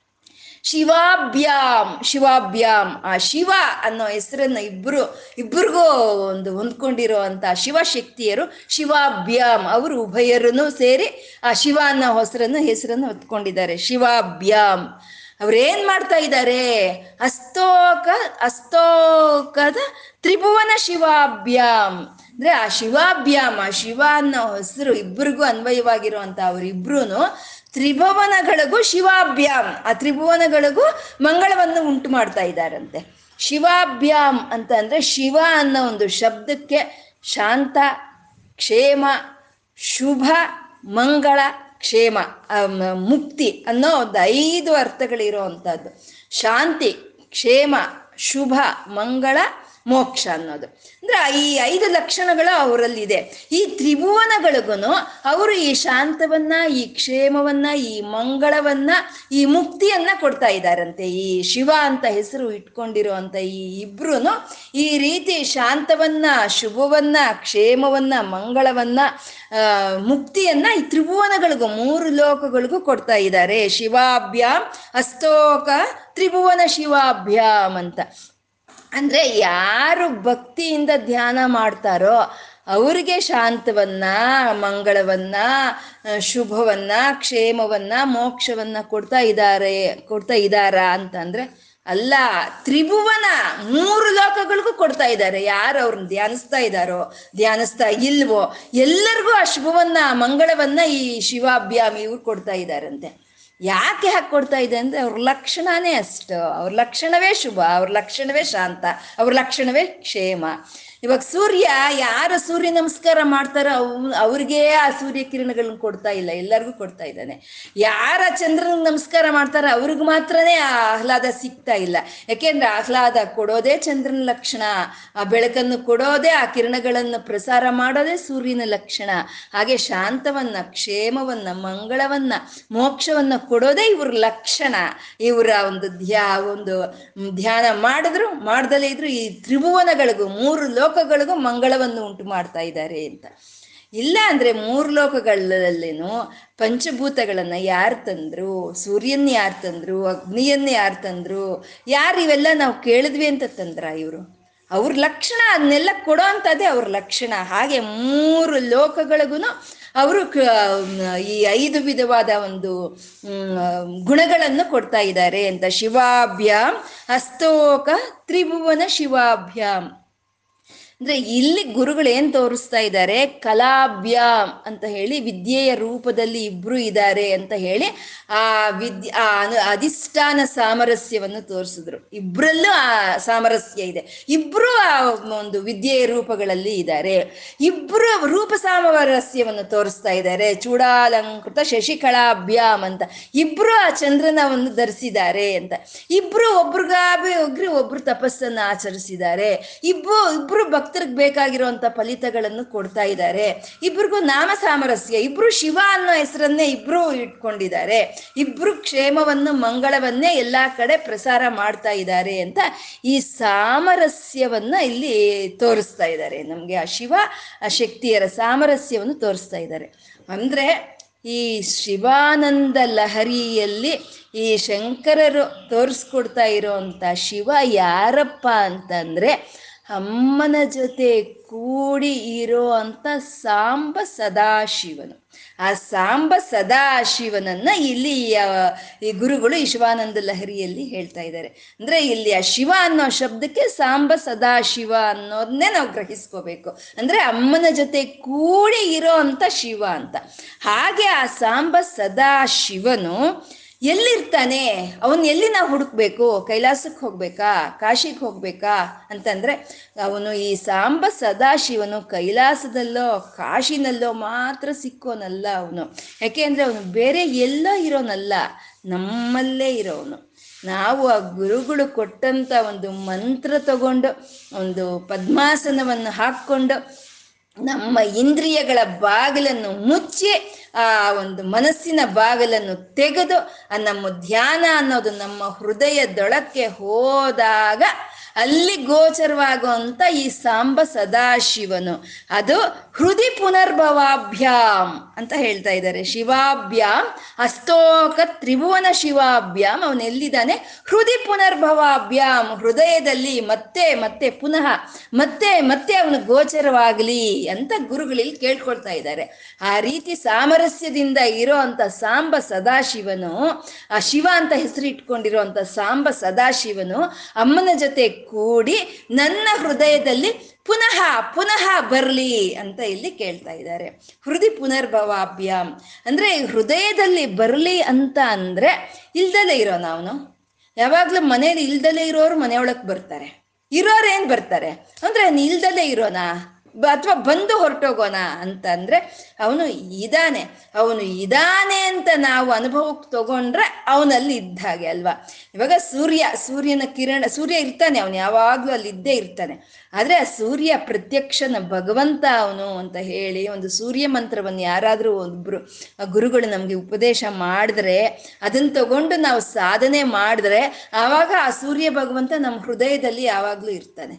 ಶಿವಾಭ್ಯಾಮ್ ಶಿವಾಭ್ಯಾಮ್ ಆ ಶಿವ ಅನ್ನೋ ಹೆಸರನ್ನ ಇಬ್ರು ಇಬ್ರಿಗೂ ಒಂದು ಹೊಂದ್ಕೊಂಡಿರೋ ಅಂತ ಶಿವಶಕ್ತಿಯರು ಶಿವಾಭ್ಯಾಮ್ ಅವರು ಉಭಯರನ್ನು ಸೇರಿ ಆ ಶಿವ ಅನ್ನೋ ಹೆಸರನ್ನು ಹೆಸರನ್ನು ಹೊತ್ಕೊಂಡಿದ್ದಾರೆ ಶಿವಾಭ್ಯಾಮ್ ಅವ್ರೇನ್ ಮಾಡ್ತಾ ಇದ್ದಾರೆ ಅಸ್ತೋಕ ಅಸ್ತೋಕದ ತ್ರಿಭುವನ ಶಿವಾಭ್ಯಾಮ್ ಅಂದ್ರೆ ಆ ಶಿವಾಭ್ಯಾಮ್ ಆ ಶಿವ ಅನ್ನೋ ಹೆಸರು ಇಬ್ಬರಿಗೂ ಅನ್ವಯವಾಗಿರುವಂತ ಅವರಿಬ್ರು ತ್ರಿಭುವನಗಳಿಗೂ ಶಿವಾಭ್ಯಾಮ್ ಆ ತ್ರಿಭುವನಗಳಿಗೂ ಮಂಗಳವನ್ನು ಉಂಟು ಮಾಡ್ತಾ ಇದ್ದಾರಂತೆ ಶಿವಾಭ್ಯಾಮ್ ಅಂತ ಅಂದ್ರೆ ಶಿವ ಅನ್ನೋ ಒಂದು ಶಬ್ದಕ್ಕೆ ಶಾಂತ ಕ್ಷೇಮ ಶುಭ ಮಂಗಳ ಕ್ಷೇಮ ಆ, ಮ- ಮುಕ್ತಿ ಅನ್ನೋ ಒಂದು ಐದು ಅರ್ಥಗಳಿರೋ ಅಂಥದ್ದು ಶಾಂತಿ ಕ್ಷೇಮ ಶುಭ ಮಂಗಳ ಮೋಕ್ಷ ಅನ್ನೋದು ಅಂದ್ರೆ ಈ ಐದು ಲಕ್ಷಣಗಳು ಅವರಲ್ಲಿದೆ ಈ ತ್ರಿಭುವನಗಳಿಗೂ ಅವರು ಈ ಶಾಂತವನ್ನ ಈ ಕ್ಷೇಮವನ್ನ ಈ ಮಂಗಳವನ್ನ ಈ ಮುಕ್ತಿಯನ್ನ ಕೊಡ್ತಾ ಇದ್ದಾರಂತೆ ಈ ಶಿವ ಅಂತ ಹೆಸರು ಇಟ್ಕೊಂಡಿರುವಂತ ಈ ಇಬ್ರು ಈ ರೀತಿ ಶಾಂತವನ್ನ ಶುಭವನ್ನ ಕ್ಷೇಮವನ್ನ ಮಂಗಳವನ್ನ ಆ, ಮುಕ್ತಿಯನ್ನ ಈ ತ್ರಿಭುವನಗಳಿಗೂ ಮೂರು ಲೋಕಗಳಿಗೂ ಕೊಡ್ತಾ ಇದ್ದಾರೆ ಶಿವಾಭ್ಯಾಮ್ ಅಸ್ತೋಕ ತ್ರಿಭುವನ ಶಿವಾಭ್ಯಾಮ್ ಅಂತ ಅಂದ್ರೆ ಯಾರು ಭಕ್ತಿಯಿಂದ ಧ್ಯಾನ ಮಾಡ್ತಾರೋ ಅವರಿಗೆ ಶಾಂತವನ್ನ ಮಂಗಳವನ್ನ ಆ, ಶುಭವನ್ನ ಕ್ಷೇಮವನ್ನ ಮೋಕ್ಷವನ್ನ ಕೊಡ್ತಾ ಇದ್ದಾರೆ ಕೊಡ್ತಾ ಇದ್ದಾರಾ ಅಂತಂದ್ರೆ ಅಲ್ಲ ತ್ರಿಭುವನ ಮೂರು ಲೋಕಗಳಿಗೂ ಕೊಡ್ತಾ ಇದ್ದಾರೆ ಯಾರು ಅವ್ರನ್ನ ಧ್ಯಾನಿಸ್ತಾ ಇದ್ದಾರೋ ಧ್ಯಾನಿಸ್ತಾ ಇಲ್ವೋ ಎಲ್ಲರಿಗೂ ಆ ಶುಭವನ್ನ ಮಂಗಳವನ್ನ ಈ ಶಿವಾಭ್ಯಾಮ್ ಇವ್ರು ಕೊಡ್ತಾ ಇದ್ದಾರಂತೆ ಯಾಕೆ ಹಾಕಿ ಕೊಡ್ತಾ ಇದೆ ಅಂದ್ರೆ ಅವ್ರ ಲಕ್ಷಣನೇ ಅಷ್ಟು ಅವ್ರ ಲಕ್ಷಣವೇ ಶುಭ ಅವ್ರ ಲಕ್ಷಣವೇ ಶಾಂತ ಅವ್ರ ಲಕ್ಷಣವೇ ಕ್ಷೇಮ ಇವಾಗ ಸೂರ್ಯ ಯಾರು ಸೂರ್ಯ ನಮಸ್ಕಾರ ಮಾಡ್ತಾರೋ ಅವ್ ಅವ್ರಿಗೆ ಆ ಸೂರ್ಯ ಕಿರಣಗಳನ್ನ ಕೊಡ್ತಾ ಇಲ್ಲ ಎಲ್ಲರಿಗೂ ಕೊಡ್ತಾ ಇದ್ದಾನೆ ಯಾರ ಚಂದ್ರನಿಗೆ ನಮಸ್ಕಾರ ಮಾಡ್ತಾರೋ ಅವ್ರಿಗೆ ಮಾತ್ರನೇ ಆ ಆಹ್ಲಾದ ಸಿಗ್ತಾ ಇಲ್ಲ ಯಾಕೆಂದ್ರೆ ಆಹ್ಲಾದ ಕೊಡೋದೇ ಚಂದ್ರನ ಲಕ್ಷಣ ಆ ಬೆಳಕನ್ನು ಕೊಡೋದೇ ಆ ಕಿರಣಗಳನ್ನು ಪ್ರಸಾರ ಮಾಡೋದೇ ಸೂರ್ಯನ ಲಕ್ಷಣ ಹಾಗೆ ಶಾಂತವನ್ನ ಕ್ಷೇಮವನ್ನ ಮಂಗಳವನ್ನ ಮೋಕ್ಷವನ್ನ ಕೊಡೋದೇ ಇವ್ರ ಲಕ್ಷಣ ಇವರ ಒಂದು ಧ್ಯಾ ಒಂದು ಮ್, ಧ್ಯಾನ ಮಾಡಿದ್ರು ಮಾಡ್ದಲೇ ಇದ್ರು ಈ ತ್ರಿಭುವನಗಳಿಗೂ ಮೂರು ಲೋಕಗಳಿಗೂ ಮಂಗಳವನ್ನು ಉಂಟು ಮಾಡ್ತಾ ಇದ್ದಾರೆ ಅಂತ ಇಲ್ಲ ಅಂದ್ರೆ ಮೂರು ಲೋಕಗಳಲ್ಲೇನು ಪಂಚಭೂತಗಳನ್ನ ಯಾರು ತಂದ್ರು ಸೂರ್ಯನ್ ಯಾರು ತಂದ್ರು ಅಗ್ನಿಯನ್ನ ಯಾರು ತಂದ್ರು ಯಾರು ಇವೆಲ್ಲ ನಾವು ಕೇಳಿದ್ವಿ ಅಂತ ತಂದ್ರ ಇವರು ಅವ್ರ ಲಕ್ಷಣ ಅದನ್ನೆಲ್ಲ ಕೊಡೋ ಅಂಥದ್ದೇ ಅವ್ರ ಲಕ್ಷಣ ಹಾಗೆ ಮೂರು ಲೋಕಗಳಿಗೂ ಅವರು ಈ ಐದು ವಿಧವಾದ ಒಂದು ಮ್, ಗುಣಗಳನ್ನು ಕೊಡ್ತಾ ಇದ್ದಾರೆ ಅಂತ ಶಿವಾಭ್ಯಾಮ್ ಹಸ್ತೋಕ ತ್ರಿಭುವನ ಶಿವಾಭ್ಯಾಮ್ ಅಂದ್ರೆ ಇಲ್ಲಿ ಗುರುಗಳು ಏನ್ ತೋರಿಸ್ತಾ ಇದ್ದಾರೆ ಕಲಾಭ್ಯಾಮ್ ಅಂತ ಹೇಳಿ ವಿದ್ಯೆಯ ರೂಪದಲ್ಲಿ ಇಬ್ರು ಇದ್ದಾರೆ ಅಂತ ಹೇಳಿ ಆ ವಿದ್ಯೆ ಆ ಅನು ಅಧಿಷ್ಠಾನ ಸಾಮರಸ್ಯವನ್ನು ತೋರಿಸಿದ್ರು ಇಬ್ರಲ್ಲೂ ಆ ಸಾಮರಸ್ಯ ಇದೆ ಇಬ್ರು ಆ ಒಂದು ವಿದ್ಯೆಯ ರೂಪಗಳಲ್ಲಿ ಇದ್ದಾರೆ ಇಬ್ರು ರೂಪ ಸಾಮರಸ್ಯವನ್ನು ತೋರಿಸ್ತಾ ಇದ್ದಾರೆ ಚೂಡಾಲಂಕೃತ ಶಶಿಕಲಾಭ್ಯಾಮ್ ಅಂತ ಇಬ್ರು ಆ ಚಂದ್ರನವನ್ನು ಧರಿಸಿದ್ದಾರೆ ಅಂತ ಇಬ್ರು ಒಬ್ರಿಗಾಬಿ ಒಗ್ರಿ ಒಬ್ರು ತಪಸ್ಸನ್ನು ಆಚರಿಸಿದ್ದಾರೆ ಇಬ್ರು ಇಬ್ರು ಭಕ್ತರಿಗೆ ಬೇಕಾಗಿರುವಂತ ಫಲಿತಗಳನ್ನು ಕೊಡ್ತಾ ಇದ್ದಾರೆ ಇಬ್ರಿಗೂ ನಾಮ ಸಾಮರಸ್ಯ ಇಬ್ರು ಶಿವ ಅನ್ನೋ ಹೆಸರನ್ನೇ ಇಬ್ರು ಇಟ್ಕೊಂಡಿದ್ದಾರೆ ಇಬ್ರು ಕ್ಷೇಮವನ್ನು ಮಂಗಳವನ್ನೇ ಎಲ್ಲಾ ಕಡೆ ಪ್ರಸಾರ ಮಾಡ್ತಾ ಇದ್ದಾರೆ ಅಂತ ಈ ಸಾಮರಸ್ಯವನ್ನ ಇಲ್ಲಿ ತೋರಿಸ್ತಾ ಇದ್ದಾರೆ ನಮ್ಗೆ ಆ ಶಿವ ಆ ಶಕ್ತಿಯರ ಸಾಮರಸ್ಯವನ್ನು ತೋರಿಸ್ತಾ ಇದ್ದಾರೆ ಅಂದ್ರೆ ಈ ಶಿವಾನಂದ ಲಹರಿಯಲ್ಲಿ ಈ ಶಂಕರರು ತೋರಿಸ್ಕೊಡ್ತಾ ಇರೋಂಥ ಶಿವ ಯಾರಪ್ಪ ಅಂತಂದ್ರೆ ಅಮ್ಮನ ಜೊತೆ ಕೂಡಿ ಇರೋ ಅಂತ ಸಾಂಬ ಸದಾಶಿವನು ಆ ಸಾಂಬ ಸದಾಶಿವನನ್ನ ಇಲ್ಲಿ ಆ, ಈ ಗುರುಗಳು ಈ ಶಿವಾನಂದ ಲಹರಿಯಲ್ಲಿ ಹೇಳ್ತಾ ಇದ್ದಾರೆ ಅಂದ್ರೆ ಇಲ್ಲಿ ಆ ಶಿವ ಅನ್ನೋ ಶಬ್ದಕ್ಕೆ ಸಾಂಬ ಸದಾಶಿವ ಅನ್ನೋದನ್ನೇ ನಾವು ಗ್ರಹಿಸ್ಕೋಬೇಕು ಅಂದ್ರೆ ಅಮ್ಮನ ಜೊತೆ ಕೂಡಿ ಇರೋ ಅಂತ ಶಿವ ಅಂತ ಹಾಗೆ ಆ ಸಾಂಬ ಸದಾಶಿವನು ಎಲ್ಲಿರ್ತಾನೆ ಅವನ್ ಎಲ್ಲಿ ನಾವು ಹುಡುಕ್ಬೇಕು ಕೈಲಾಸಕ್ಕೆ ಹೋಗ್ಬೇಕಾ ಕಾಶಿಗೆ ಹೋಗ್ಬೇಕಾ ಅಂತಂದ್ರೆ ಅವನು ಈ ಸಾಂಬ ಸದಾಶಿವನು ಕೈಲಾಸದಲ್ಲೋ ಕಾಶಿನಲ್ಲೋ ಮಾತ್ರ ಸಿಕ್ಕೋನಲ್ಲ ಅವನು ಯಾಕೆ ಅಂದ್ರೆ ಅವನು ಬೇರೆ ಎಲ್ಲೋ ಇರೋನಲ್ಲ ನಮ್ಮಲ್ಲೇ ಇರೋನು ನಾವು ಆ ಗುರುಗಳು ಕೊಟ್ಟಂತ ಒಂದು ಮಂತ್ರ ತಗೊಂಡು ಒಂದು ಪದ್ಮಾಸನವನ್ನು ಹಾಕ್ಕೊಂಡು ನಮ್ಮ ಇಂದ್ರಿಯಗಳ ಬಾಗಿಲನ್ನು ಮುಚ್ಚಿ ಆ ಒಂದು ಮನಸ್ಸಿನ ಬಾಗಿಲನ್ನು ತೆಗೆದು ಆ ನಮ್ಮ ಧ್ಯಾನ ಅನ್ನೋದು ನಮ್ಮ ಹೃದಯದೊಳಕ್ಕೆ ಹೋದಾಗ ಅಲ್ಲಿ ಗೋಚರವಾಗುವಂತ ಈ ಸಾಂಬ ಸದಾಶಿವನು ಅದು ಹೃದಯ ಪುನರ್ಭವಾಭ್ಯಾಮ್ ಅಂತ ಹೇಳ್ತಾ ಇದ್ದಾರೆ ಶಿವಾಭ್ಯಾಮ್ ಅಸ್ತೋಕ ತ್ರಿಭುವನ ಶಿವಾಭ್ಯಾಮ್ ಅವನು ಎಲ್ಲಿದ್ದಾನೆ ಹೃದಯ ಪುನರ್ಭವಾಭ್ಯಾಮ್ ಹೃದಯದಲ್ಲಿ ಮತ್ತೆ ಮತ್ತೆ ಪುನಃ ಮತ್ತೆ ಮತ್ತೆ ಅವನು ಗೋಚರವಾಗಲಿ ಅಂತ ಗುರುಗಳಲ್ಲಿ ಕೇಳ್ಕೊಳ್ತಾ ಇದ್ದಾರೆ ಆ ರೀತಿ ಸಾಮರಸ್ಯದಿಂದ ಇರೋ ಅಂತ ಸಾಂಬ ಸದಾಶಿವನು ಆ ಶಿವ ಅಂತ ಹೆಸರು ಇಟ್ಕೊಂಡಿರೋ ಅಂತ ಸಾಂಬ ಸದಾಶಿವನು ಅಮ್ಮನ ಜೊತೆ ಕೂಡಿ ನನ್ನ ಹೃದಯದಲ್ಲಿ ಪುನಃ ಪುನಃ ಬರಲಿ ಅಂತ ಇಲ್ಲಿ ಕೇಳ್ತಾ ಇದ್ದಾರೆ ಹೃದಯ ಪುನರ್ಭವಾಭ್ಯಾಮ್ ಅಂದ್ರೆ ಹೃದಯದಲ್ಲಿ ಬರಲಿ ಅಂತ ಅಂದ್ರೆ ಇಲ್ದಲೇ ಇರೋ ನಾವು ಯಾವಾಗ್ಲೂ ಮನೇಲಿ ಇಲ್ದಲೇ ಇರೋರು ಮನೆಯೊಳಕ್ ಬರ್ತಾರೆ ಇರೋರು ಏನ್ ಬರ್ತಾರೆ ಅಂದ್ರೆ ಇಲ್ದಲೇ ಇರೋನಾ ಅಥವಾ ಬಂದು ಹೊರಟೋಗೋಣ ಅಂತಂದ್ರೆ ಅವನು ಇದಾನೆ ಅವನು ಇದಾನೆ ಅಂತ ನಾವು ಅನುಭವಕ್ಕೆ ತಗೊಂಡ್ರೆ ಅವನಲ್ಲಿ ಇದ್ದ ಹಾಗೆ ಅಲ್ವಾ ಇವಾಗ ಸೂರ್ಯ ಸೂರ್ಯನ ಕಿರಣ ಸೂರ್ಯ ಇರ್ತಾನೆ ಅವನು ಯಾವಾಗ್ಲೂ ಅಲ್ಲಿ ಇದ್ದೇ ಇರ್ತಾನೆ ಆದ್ರೆ ಆ ಸೂರ್ಯ ಪ್ರತ್ಯಕ್ಷನ ಭಗವಂತ ಅವನು ಅಂತ ಹೇಳಿ ಒಂದು ಸೂರ್ಯ ಮಂತ್ರವನ್ನು ಯಾರಾದ್ರೂ ಒಬ್ರು ಆ ಗುರುಗಳು ನಮ್ಗೆ ಉಪದೇಶ ಮಾಡಿದ್ರೆ ಅದನ್ನ ತಗೊಂಡು ನಾವು ಸಾಧನೆ ಮಾಡಿದ್ರೆ ಆವಾಗ ಆ ಸೂರ್ಯ ಭಗವಂತ ನಮ್ಮ ಹೃದಯದಲ್ಲಿ ಯಾವಾಗ್ಲೂ ಇರ್ತಾನೆ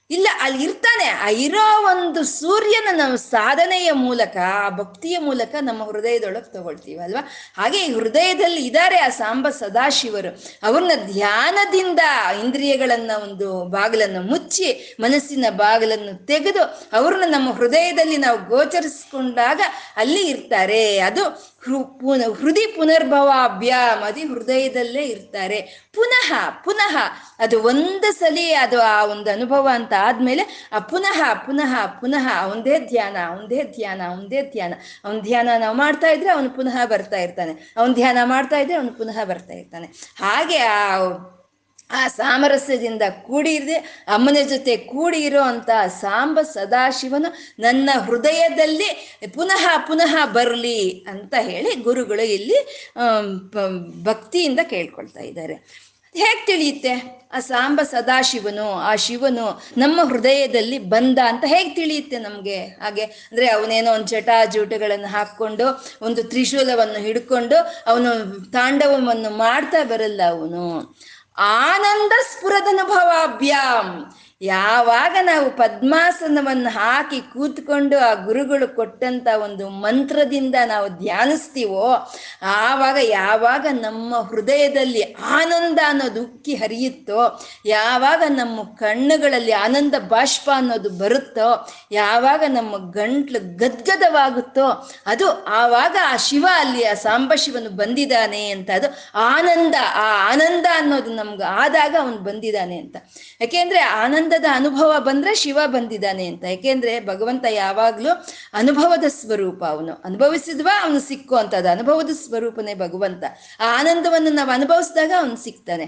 ಇಲ್ಲ ಅಲ್ಲಿ ಇರ್ತಾನೆ ಆ ಇರೋ ಒಂದು ಸೂರ್ಯನ ನಾವು ಸಾಧನೆಯ ಮೂಲಕ ಆ ಭಕ್ತಿಯ ಮೂಲಕ ನಮ್ಮ ಹೃದಯದೊಳಗೆ ತಗೊಳ್ತೀವಿ ಅಲ್ವಾ ಹಾಗೆ ಈ ಹೃದಯದಲ್ಲಿ ಇದ್ದಾರೆ ಆ ಸಾಂಬ ಸದಾಶಿವರು ಅವ್ರನ್ನ ಧ್ಯಾನದಿಂದ ಇಂದ್ರಿಯಗಳನ್ನ ಒಂದು ಬಾಗಿಲನ್ನು ಮುಚ್ಚಿ ಮನಸ್ಸಿನ ಬಾಗಿಲನ್ನು ತೆಗೆದು ಅವ್ರನ್ನ ನಮ್ಮ ಹೃದಯದಲ್ಲಿ ನಾವು ಗೋಚರಿಸ್ಕೊಂಡಾಗ ಅಲ್ಲಿ ಇರ್ತಾರೆ ಅದು ಹೃ ಪುನ ಹೃದಯ ಪುನರ್ಭವಾಭ್ಯಾಮ್ ಅದು ಹೃದಯದಲ್ಲೇ ಇರ್ತಾರೆ ಪುನಃ ಪುನಃ ಅದು ಒಂದು ಸಲಿ ಅದು ಆ ಒಂದು ಅನುಭವ ಅಂತ ಆದ್ಮೇಲೆ ಆ ಪುನಃ ಪುನಃ ಪುನಃ ಅವಂದೇ ಧ್ಯಾನ ಅವಂದೇ ಧ್ಯಾನ ಅವಂದೇ ಧ್ಯಾನ ಅವನ ಧ್ಯಾನ ನಾವು ಮಾಡ್ತಾ ಇದ್ರೆ ಅವನು ಪುನಃ ಬರ್ತಾ ಇರ್ತಾನೆ ಅವನ ಧ್ಯಾನ ಮಾಡ್ತಾ ಇದ್ರೆ ಅವನು ಪುನಃ ಬರ್ತಾ ಇರ್ತಾನೆ ಹಾಗೆ ಆ ಆ ಸಾಮರಸ್ಯದಿಂದ ಕೂಡಿರದೆ ಅಮ್ಮನ ಜೊತೆ ಕೂಡಿ ಇರೋ ಅಂತ ಸಾಂಬ ಸದಾಶಿವನು ನನ್ನ ಹೃದಯದಲ್ಲಿ ಪುನಃ ಪುನಃ ಬರಲಿ ಅಂತ ಹೇಳಿ ಗುರುಗಳು ಇಲ್ಲಿ ಆಮ್, ಪ- ಭಕ್ತಿಯಿಂದ ಕೇಳ್ಕೊಳ್ತಾ ಇದ್ದಾರೆ ಹೇಗೆ ತಿಳಿಯುತ್ತೆ ಆ ಸಾಂಬ ಸದಾಶಿವನು ಆ ಶಿವನು ನಮ್ಮ ಹೃದಯದಲ್ಲಿ ಬಂದ ಅಂತ ಹೇಗೆ ತಿಳಿಯುತ್ತೆ ನಮಗೆ ಹಾಗೆ ಅಂದ್ರೆ ಅವನೇನೋ ಒಂದು ಜಟಾಜೂಟಗಳನ್ನು ಹಾಕ್ಕೊಂಡು ಒಂದು ತ್ರಿಶೂಲವನ್ನು ಹಿಡ್ಕೊಂಡು ಅವನು ತಾಂಡವವನ್ನು ಮಾಡ್ತಾ ಬರಲ್ಲ ಅವನು ಆನಂದ ಸ್ಫುರದನುಭವಾಭ್ಯಾಮ್ ಯಾವಾಗ ನಾವು ಪದ್ಮಾಸನವನ್ನು ಹಾಕಿ ಕೂತ್ಕೊಂಡು ಆ ಗುರುಗಳು ಕೊಟ್ಟಂತ ಒಂದು ಮಂತ್ರದಿಂದ ನಾವು ಧ್ಯಾನಿಸ್ತೀವೋ ಆವಾಗ ಯಾವಾಗ ನಮ್ಮ ಹೃದಯದಲ್ಲಿ ಆನಂದ ಅನ್ನೋದು ಉಕ್ಕಿ ಹರಿಯುತ್ತೋ ಯಾವಾಗ ನಮ್ಮ ಕಣ್ಣುಗಳಲ್ಲಿ ಆನಂದ ಬಾಷ್ಪ ಅನ್ನೋದು ಬರುತ್ತೋ ಯಾವಾಗ ನಮ್ಮ ಗಂಟ್ಲು ಗದ್ಗದವಾಗುತ್ತೋ ಅದು ಆವಾಗ ಆ ಶಿವ ಅಲ್ಲಿ ಆ ಸಾಂಬ ಶಿವನು ಬಂದಿದ್ದಾನೆ ಅಂತ ಅದು ಆನಂದ ಆ ಆನಂದ ಅನ್ನೋದು ನಮ್ಗೆ ಆದಾಗ ಅವನು ಬಂದಿದ್ದಾನೆ ಅಂತ ಯಾಕೆಂದ್ರೆ ಆನಂದದ ಅನುಭವ ಬಂದ್ರೆ ಶಿವ ಬಂದಿದ್ದಾನೆ ಅಂತ ಯಾಕೆಂದ್ರೆ ಭಗವಂತ ಯಾವಾಗ್ಲೂ ಅನುಭವದ ಸ್ವರೂಪ ಅವನು ಅನುಭವಿಸಿದ್ವಾ ಅವನು ಸಿಕ್ಕೋ ಅಂತದ ಅನುಭವದ ಸ್ವರೂಪನೇ ಭಗವಂತ ಆ ಆನಂದವನ್ನು ನಾವು ಅನುಭವಿಸಿದಾಗ ಅವನು ಸಿಗ್ತಾನೆ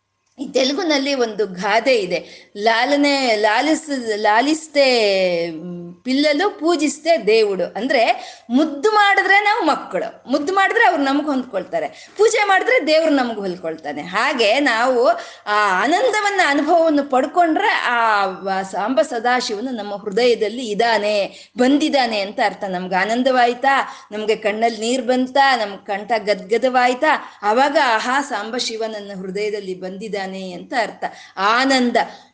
ಈ ತೆಲುಗುನಲ್ಲಿ ಒಂದು ಗಾದೆ ಇದೆ ಲಾಲನೆ ಲಾಲಿಸ್ ಲಾಲಿಸ್ತೆ ಮ್, ಪಿಲ್ಲಲು ಪೂಜಿಸ್ತೆ దేవుడు ಅಂದ್ರೆ ಮುದ್ದು ಮಾಡಿದ್ರೆ ನಾವು ಮಕ್ಕಳು ಮುದ್ದು ಮಾಡಿದ್ರೆ ಅವ್ರು ನಮ್ಗೆ ಹೊಂದ್ಕೊಳ್ತಾರೆ ಪೂಜೆ ಮಾಡಿದ್ರೆ ದೇವ್ರು ನಮ್ಗೆ ಹೊಲ್ಕೊಳ್ತಾನೆ ಹಾಗೆ ನಾವು ಆ ಆನಂದವನ್ನ ಅನುಭವವನ್ನು ಪಡ್ಕೊಂಡ್ರೆ ಆ ವ- ಸಾಂಬ ಸದಾಶಿವನು ನಮ್ಮ ಹೃದಯದಲ್ಲಿ ಇದ್ದಾನೆ ಬಂದಿದ್ದಾನೆ ಅಂತ ಅರ್ಥ ನಮ್ಗೆ ಆನಂದವಾಯ್ತಾ ನಮ್ಗೆ ಕಣ್ಣಲ್ಲಿ ನೀರು ಬಂತ ನಮ್ ಕಂಠ ಗದ್ಗದವಾಯ್ತಾ ಅವಾಗ ಆಹಾ ಸಾಂಬ ಶಿವ ನನ್ನ ಹೃದಯದಲ್ಲಿ ಬಂದಿದ್ದಾನೆ ಅಂತ ಅರ್ಥ ಆನಂದ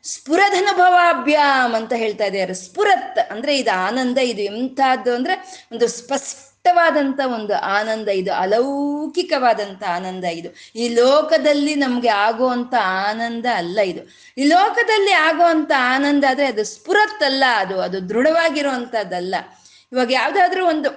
ಸ್ಫುರದನುಭವಾಭ್ಯಾಮ್ ಅಂತ ಹೇಳ್ತಾ ಇದ್ದಾರೆ ಸ್ಫುರತ್ ಅಂದ್ರೆ ಇದು ಆನಂದ ಇದು ಎಂಥದ್ದು ಅಂದ್ರೆ ಒಂದು ಸ್ಪಷ್ಟವಾದಂತ ಒಂದು ಆನಂದ ಇದು ಅಲೌಕಿಕವಾದಂತ ಆನಂದ ಇದು ಈ ಲೋಕದಲ್ಲಿ ನಮ್ಗೆ ಆಗುವಂತ ಆನಂದ ಅಲ್ಲ ಇದು ಈ ಲೋಕದಲ್ಲಿ ಆಗುವಂತ ಆನಂದ ಆದ್ರೆ ಅದು ಸ್ಫುರತ್ ಅಲ್ಲ ಅದು ಅದು ದೃಢವಾಗಿರುವಂತದ್ದಲ್ಲ ಇವಾಗ ಯಾವ್ದಾದ್ರೂ ಒಂದು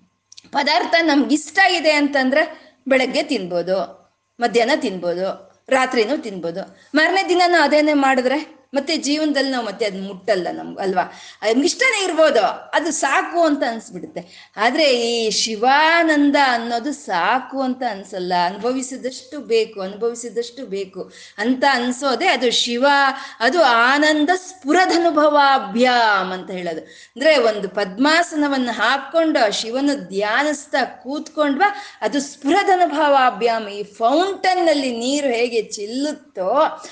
ಪದಾರ್ಥ ನಮ್ಗೆ ಇಷ್ಟ ಇದೆ ಅಂತಂದ್ರೆ ಬೆಳಗ್ಗೆ ತಿನ್ಬೋದು ಮಧ್ಯಾಹ್ನ ತಿನ್ಬೋದು ರಾತ್ರಿನೂ ತಿನ್ಬೋದು ಮಾರನೇ ದಿನನೂ ಅದೇನೇ ಮಾಡಿದ್ರೆ ಮತ್ತೆ ಜೀವನದಲ್ಲಿ ನಾವು ಮತ್ತೆ ಅದು ಮುಟ್ಟಲ್ಲ ನಮ್ಗೆ ಅಲ್ವಾ ನಮ್ಗೆ ಇಷ್ಟನೇ ಇರ್ಬೋದು ಅದು ಸಾಕು ಅಂತ ಅನ್ಸ್ಬಿಡುತ್ತೆ ಆದ್ರೆ ಈ ಶಿವಾನಂದ ಅನ್ನೋದು ಸಾಕು ಅಂತ ಅನ್ಸಲ್ಲ ಅನುಭವಿಸಿದಷ್ಟು ಬೇಕು ಅನುಭವಿಸಿದಷ್ಟು ಬೇಕು ಅಂತ ಅನ್ಸೋದೆ ಅದು ಶಿವ ಅದು ಆನಂದ ಸ್ಫುರದನುಭವಾಭ್ಯಾಮ್ ಅಂತ ಹೇಳೋದು ಅಂದ್ರೆ ಒಂದು ಪದ್ಮಾಸನವನ್ನು ಹಾಕೊಂಡು ಆ ಶಿವನ ಧ್ಯಾನಿಸ್ತಾ ಕೂತ್ಕೊಂಡ್ವಾ ಅದು ಸ್ಫುರದನುಭವಾಭ್ಯಾಮ್ ಈ ಫೌಂಟನ್ ನಲ್ಲಿ ನೀರು ಹೇಗೆ ಚಿಲ್ಲುತ್ತೋ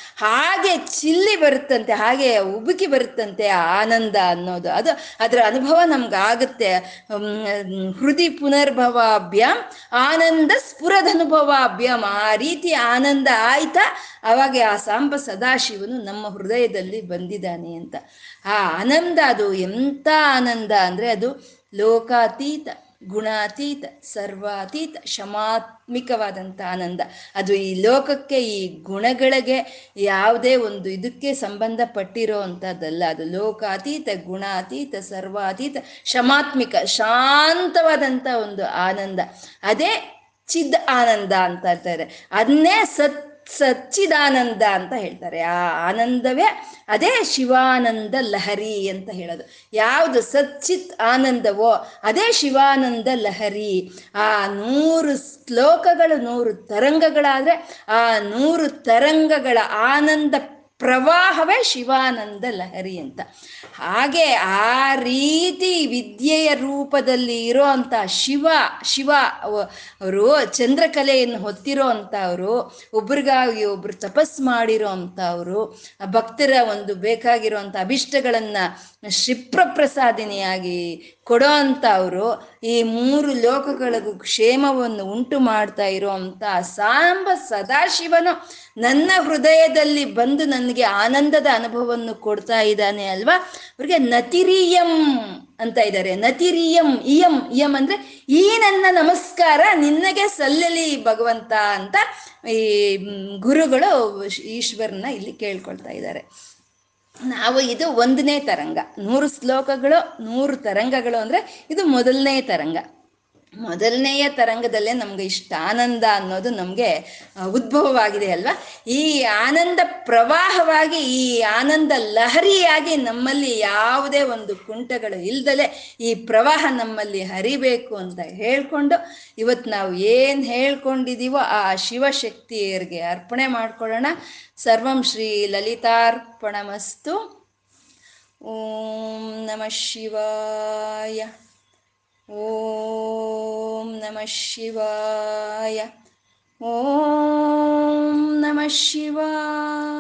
ಹಾಗೆ ಚಿಲ್ಲಿ ಬರುತ್ತಂತೆ ಹಾಗೆ ಉಬುಕಿ ಬರುತ್ತಂತೆ ಆ ಆನಂದ ಅನ್ನೋದು ಅದು ಅದರ ಅನುಭವ ನಮ್ಗೆ ಆಗುತ್ತೆ ಹೃದಯ ಪುನರ್ಭವಾಭ್ಯಾಮ್ ಆನಂದ ಸ್ಫುರದನುಭವಾಭ್ಯಾಮ್ ಆ ರೀತಿ ಆನಂದ ಆಯ್ತಾ ಅವಾಗ ಆ ಸಾಂಬ ಸದಾಶಿವನು ನಮ್ಮ ಹೃದಯದಲ್ಲಿ ಬಂದಿದ್ದಾನೆ ಅಂತ ಆ ಆನಂದ ಅದು ಎಂಥ ಆನಂದ ಅಂದ್ರೆ ಅದು ಲೋಕಾತೀತ ಗುಣಾತೀತ ಸರ್ವಾತೀತ ಶಮಾತ್ಮಿಕವಾದಂಥ ಆನಂದ ಅದು ಈ ಲೋಕಕ್ಕೆ ಈ ಗುಣಗಳಿಗೆ ಯಾವುದೇ ಒಂದು ಇದಕ್ಕೆ ಸಂಬಂಧಪಟ್ಟಿರೋ ಅಂಥದ್ದಲ್ಲ ಅದು ಲೋಕಾತೀತ ಗುಣಾತೀತ ಸರ್ವಾತೀತ ಶಮಾತ್ಮಿಕ ಶಾಂತವಾದಂಥ ಒಂದು ಆನಂದ ಅದೇ ಚಿದ್ ಆನಂದ ಅಂತ ಹೇಳ್ತಾರೆ ಅದನ್ನೇ ಸತ್ ಸಚ್ಚಿದಾನಂದ ಅಂತ ಹೇಳ್ತಾರೆ ಆ ಆನಂದವೇ ಅದೇ ಶಿವಾನಂದ ಲಹರಿ ಅಂತ ಹೇಳೋದು ಯಾವುದು ಸಚ್ಚಿತ್ ಆನಂದವೋ ಅದೇ ಶಿವಾನಂದ ಲಹರಿ ಆ ನೂರು ಶ್ಲೋಕಗಳು ನೂರು ತರಂಗಗಳಾದ್ರೆ ಆ ನೂರು ತರಂಗಗಳ ಆನಂದ ಪ್ರವಾಹವೇ ಶಿವಾನಂದ ಲಹರಿ ಅಂತ ಹಾಗೆ ಆ ರೀತಿ ವಿದ್ಯೆಯ ರೂಪದಲ್ಲಿ ಇರೋ ಅಂತ ಶಿವ ಶಿವ ಅವರು ಚಂದ್ರಕಲೆಯನ್ನು ಹೊತ್ತಿರೋ ಅಂಥವ್ರು ಒಬ್ರಿಗಾಗಿ ಒಬ್ರು ತಪಸ್ ಮಾಡಿರೋ ಅಂಥವ್ರು ಭಕ್ತರ ಒಂದು ಬೇಕಾಗಿರುವಂಥ ಅಭಿಷ್ಟಗಳನ್ನ ಕ್ಷಿಪ್ರಪ್ರಸಾದಿನಿಯಾಗಿ ಕೊಡೋ ಅಂಥವ್ರು ಈ ಮೂರು ಲೋಕಗಳಿಗೂ ಕ್ಷೇಮವನ್ನು ಉಂಟು ಮಾಡ್ತಾ ಇರೋ ಅಂತ ಸಾಂಬ ಸದಾಶಿವನು ನನ್ನ ಹೃದಯದಲ್ಲಿ ಬಂದು ನನಗೆ ಶಿವನಿಗೆ ಆನಂದದ ಅನುಭವವನ್ನು ಕೊಡ್ತಾ ಇದ್ದಾನೆ ಅಲ್ವಾ ಅವ್ರಿಗೆ ನತಿರಿಯಂ ಅಂತ ಇದ್ದಾರೆ ನತಿರಿಯಂ ಇಯಂ ಇಯಂ ಅಂದ್ರೆ ಈ ನನ್ನ ನಮಸ್ಕಾರ ನಿನ್ನಗೆ ಸಲ್ಲಲಿ ಭಗವಂತ ಅಂತ ಈ ಮ್, ಗುರುಗಳು ಈಶ್ವರನ ಇಲ್ಲಿ ಕೇಳ್ಕೊಳ್ತಾ ಇದ್ದಾರೆ ನಾವು ಇದು ಒಂದನೇ ತರಂಗ ನೂರು ಶ್ಲೋಕಗಳು ನೂರು ತರಂಗಗಳು ಅಂದ್ರೆ ಇದು ಮೊದಲನೇ ತರಂಗ ಮೊದಲನೆಯ ತರಂಗದಲ್ಲೇ ನಮ್ಗೆ ಇಷ್ಟ ಆನಂದ ಅನ್ನೋದು ನಮಗೆ ಉದ್ಭವವಾಗಿದೆ ಅಲ್ವಾ ಈ ಆನಂದ ಪ್ರವಾಹವಾಗಿ ಈ ಆನಂದ ಲಹರಿಯಾಗಿ ನಮ್ಮಲ್ಲಿ ಯಾವುದೇ ಒಂದು ಕುಂಟಗಳು ಇಲ್ದಲೆ ಈ ಪ್ರವಾಹ ನಮ್ಮಲ್ಲಿ ಹರಿಬೇಕು ಅಂತ ಹೇಳ್ಕೊಂಡು ಇವತ್ತು ನಾವು ಏನು ಹೇಳ್ಕೊಂಡಿದೀವೋ ಆ ಶಿವಶಕ್ತಿಯರಿಗೆ ಅರ್ಪಣೆ ಮಾಡ್ಕೊಳ್ಳೋಣ ಸರ್ವಂ ಶ್ರೀ ಲಲಿತಾರ್ಪಣಮಸ್ತು ಓಂ ನಮಃ ಶಿವಾಯ ಓಂ ನಮಃ ಶಿವಾಯ ಓಂ ನಮಃ ಶಿವಾಯ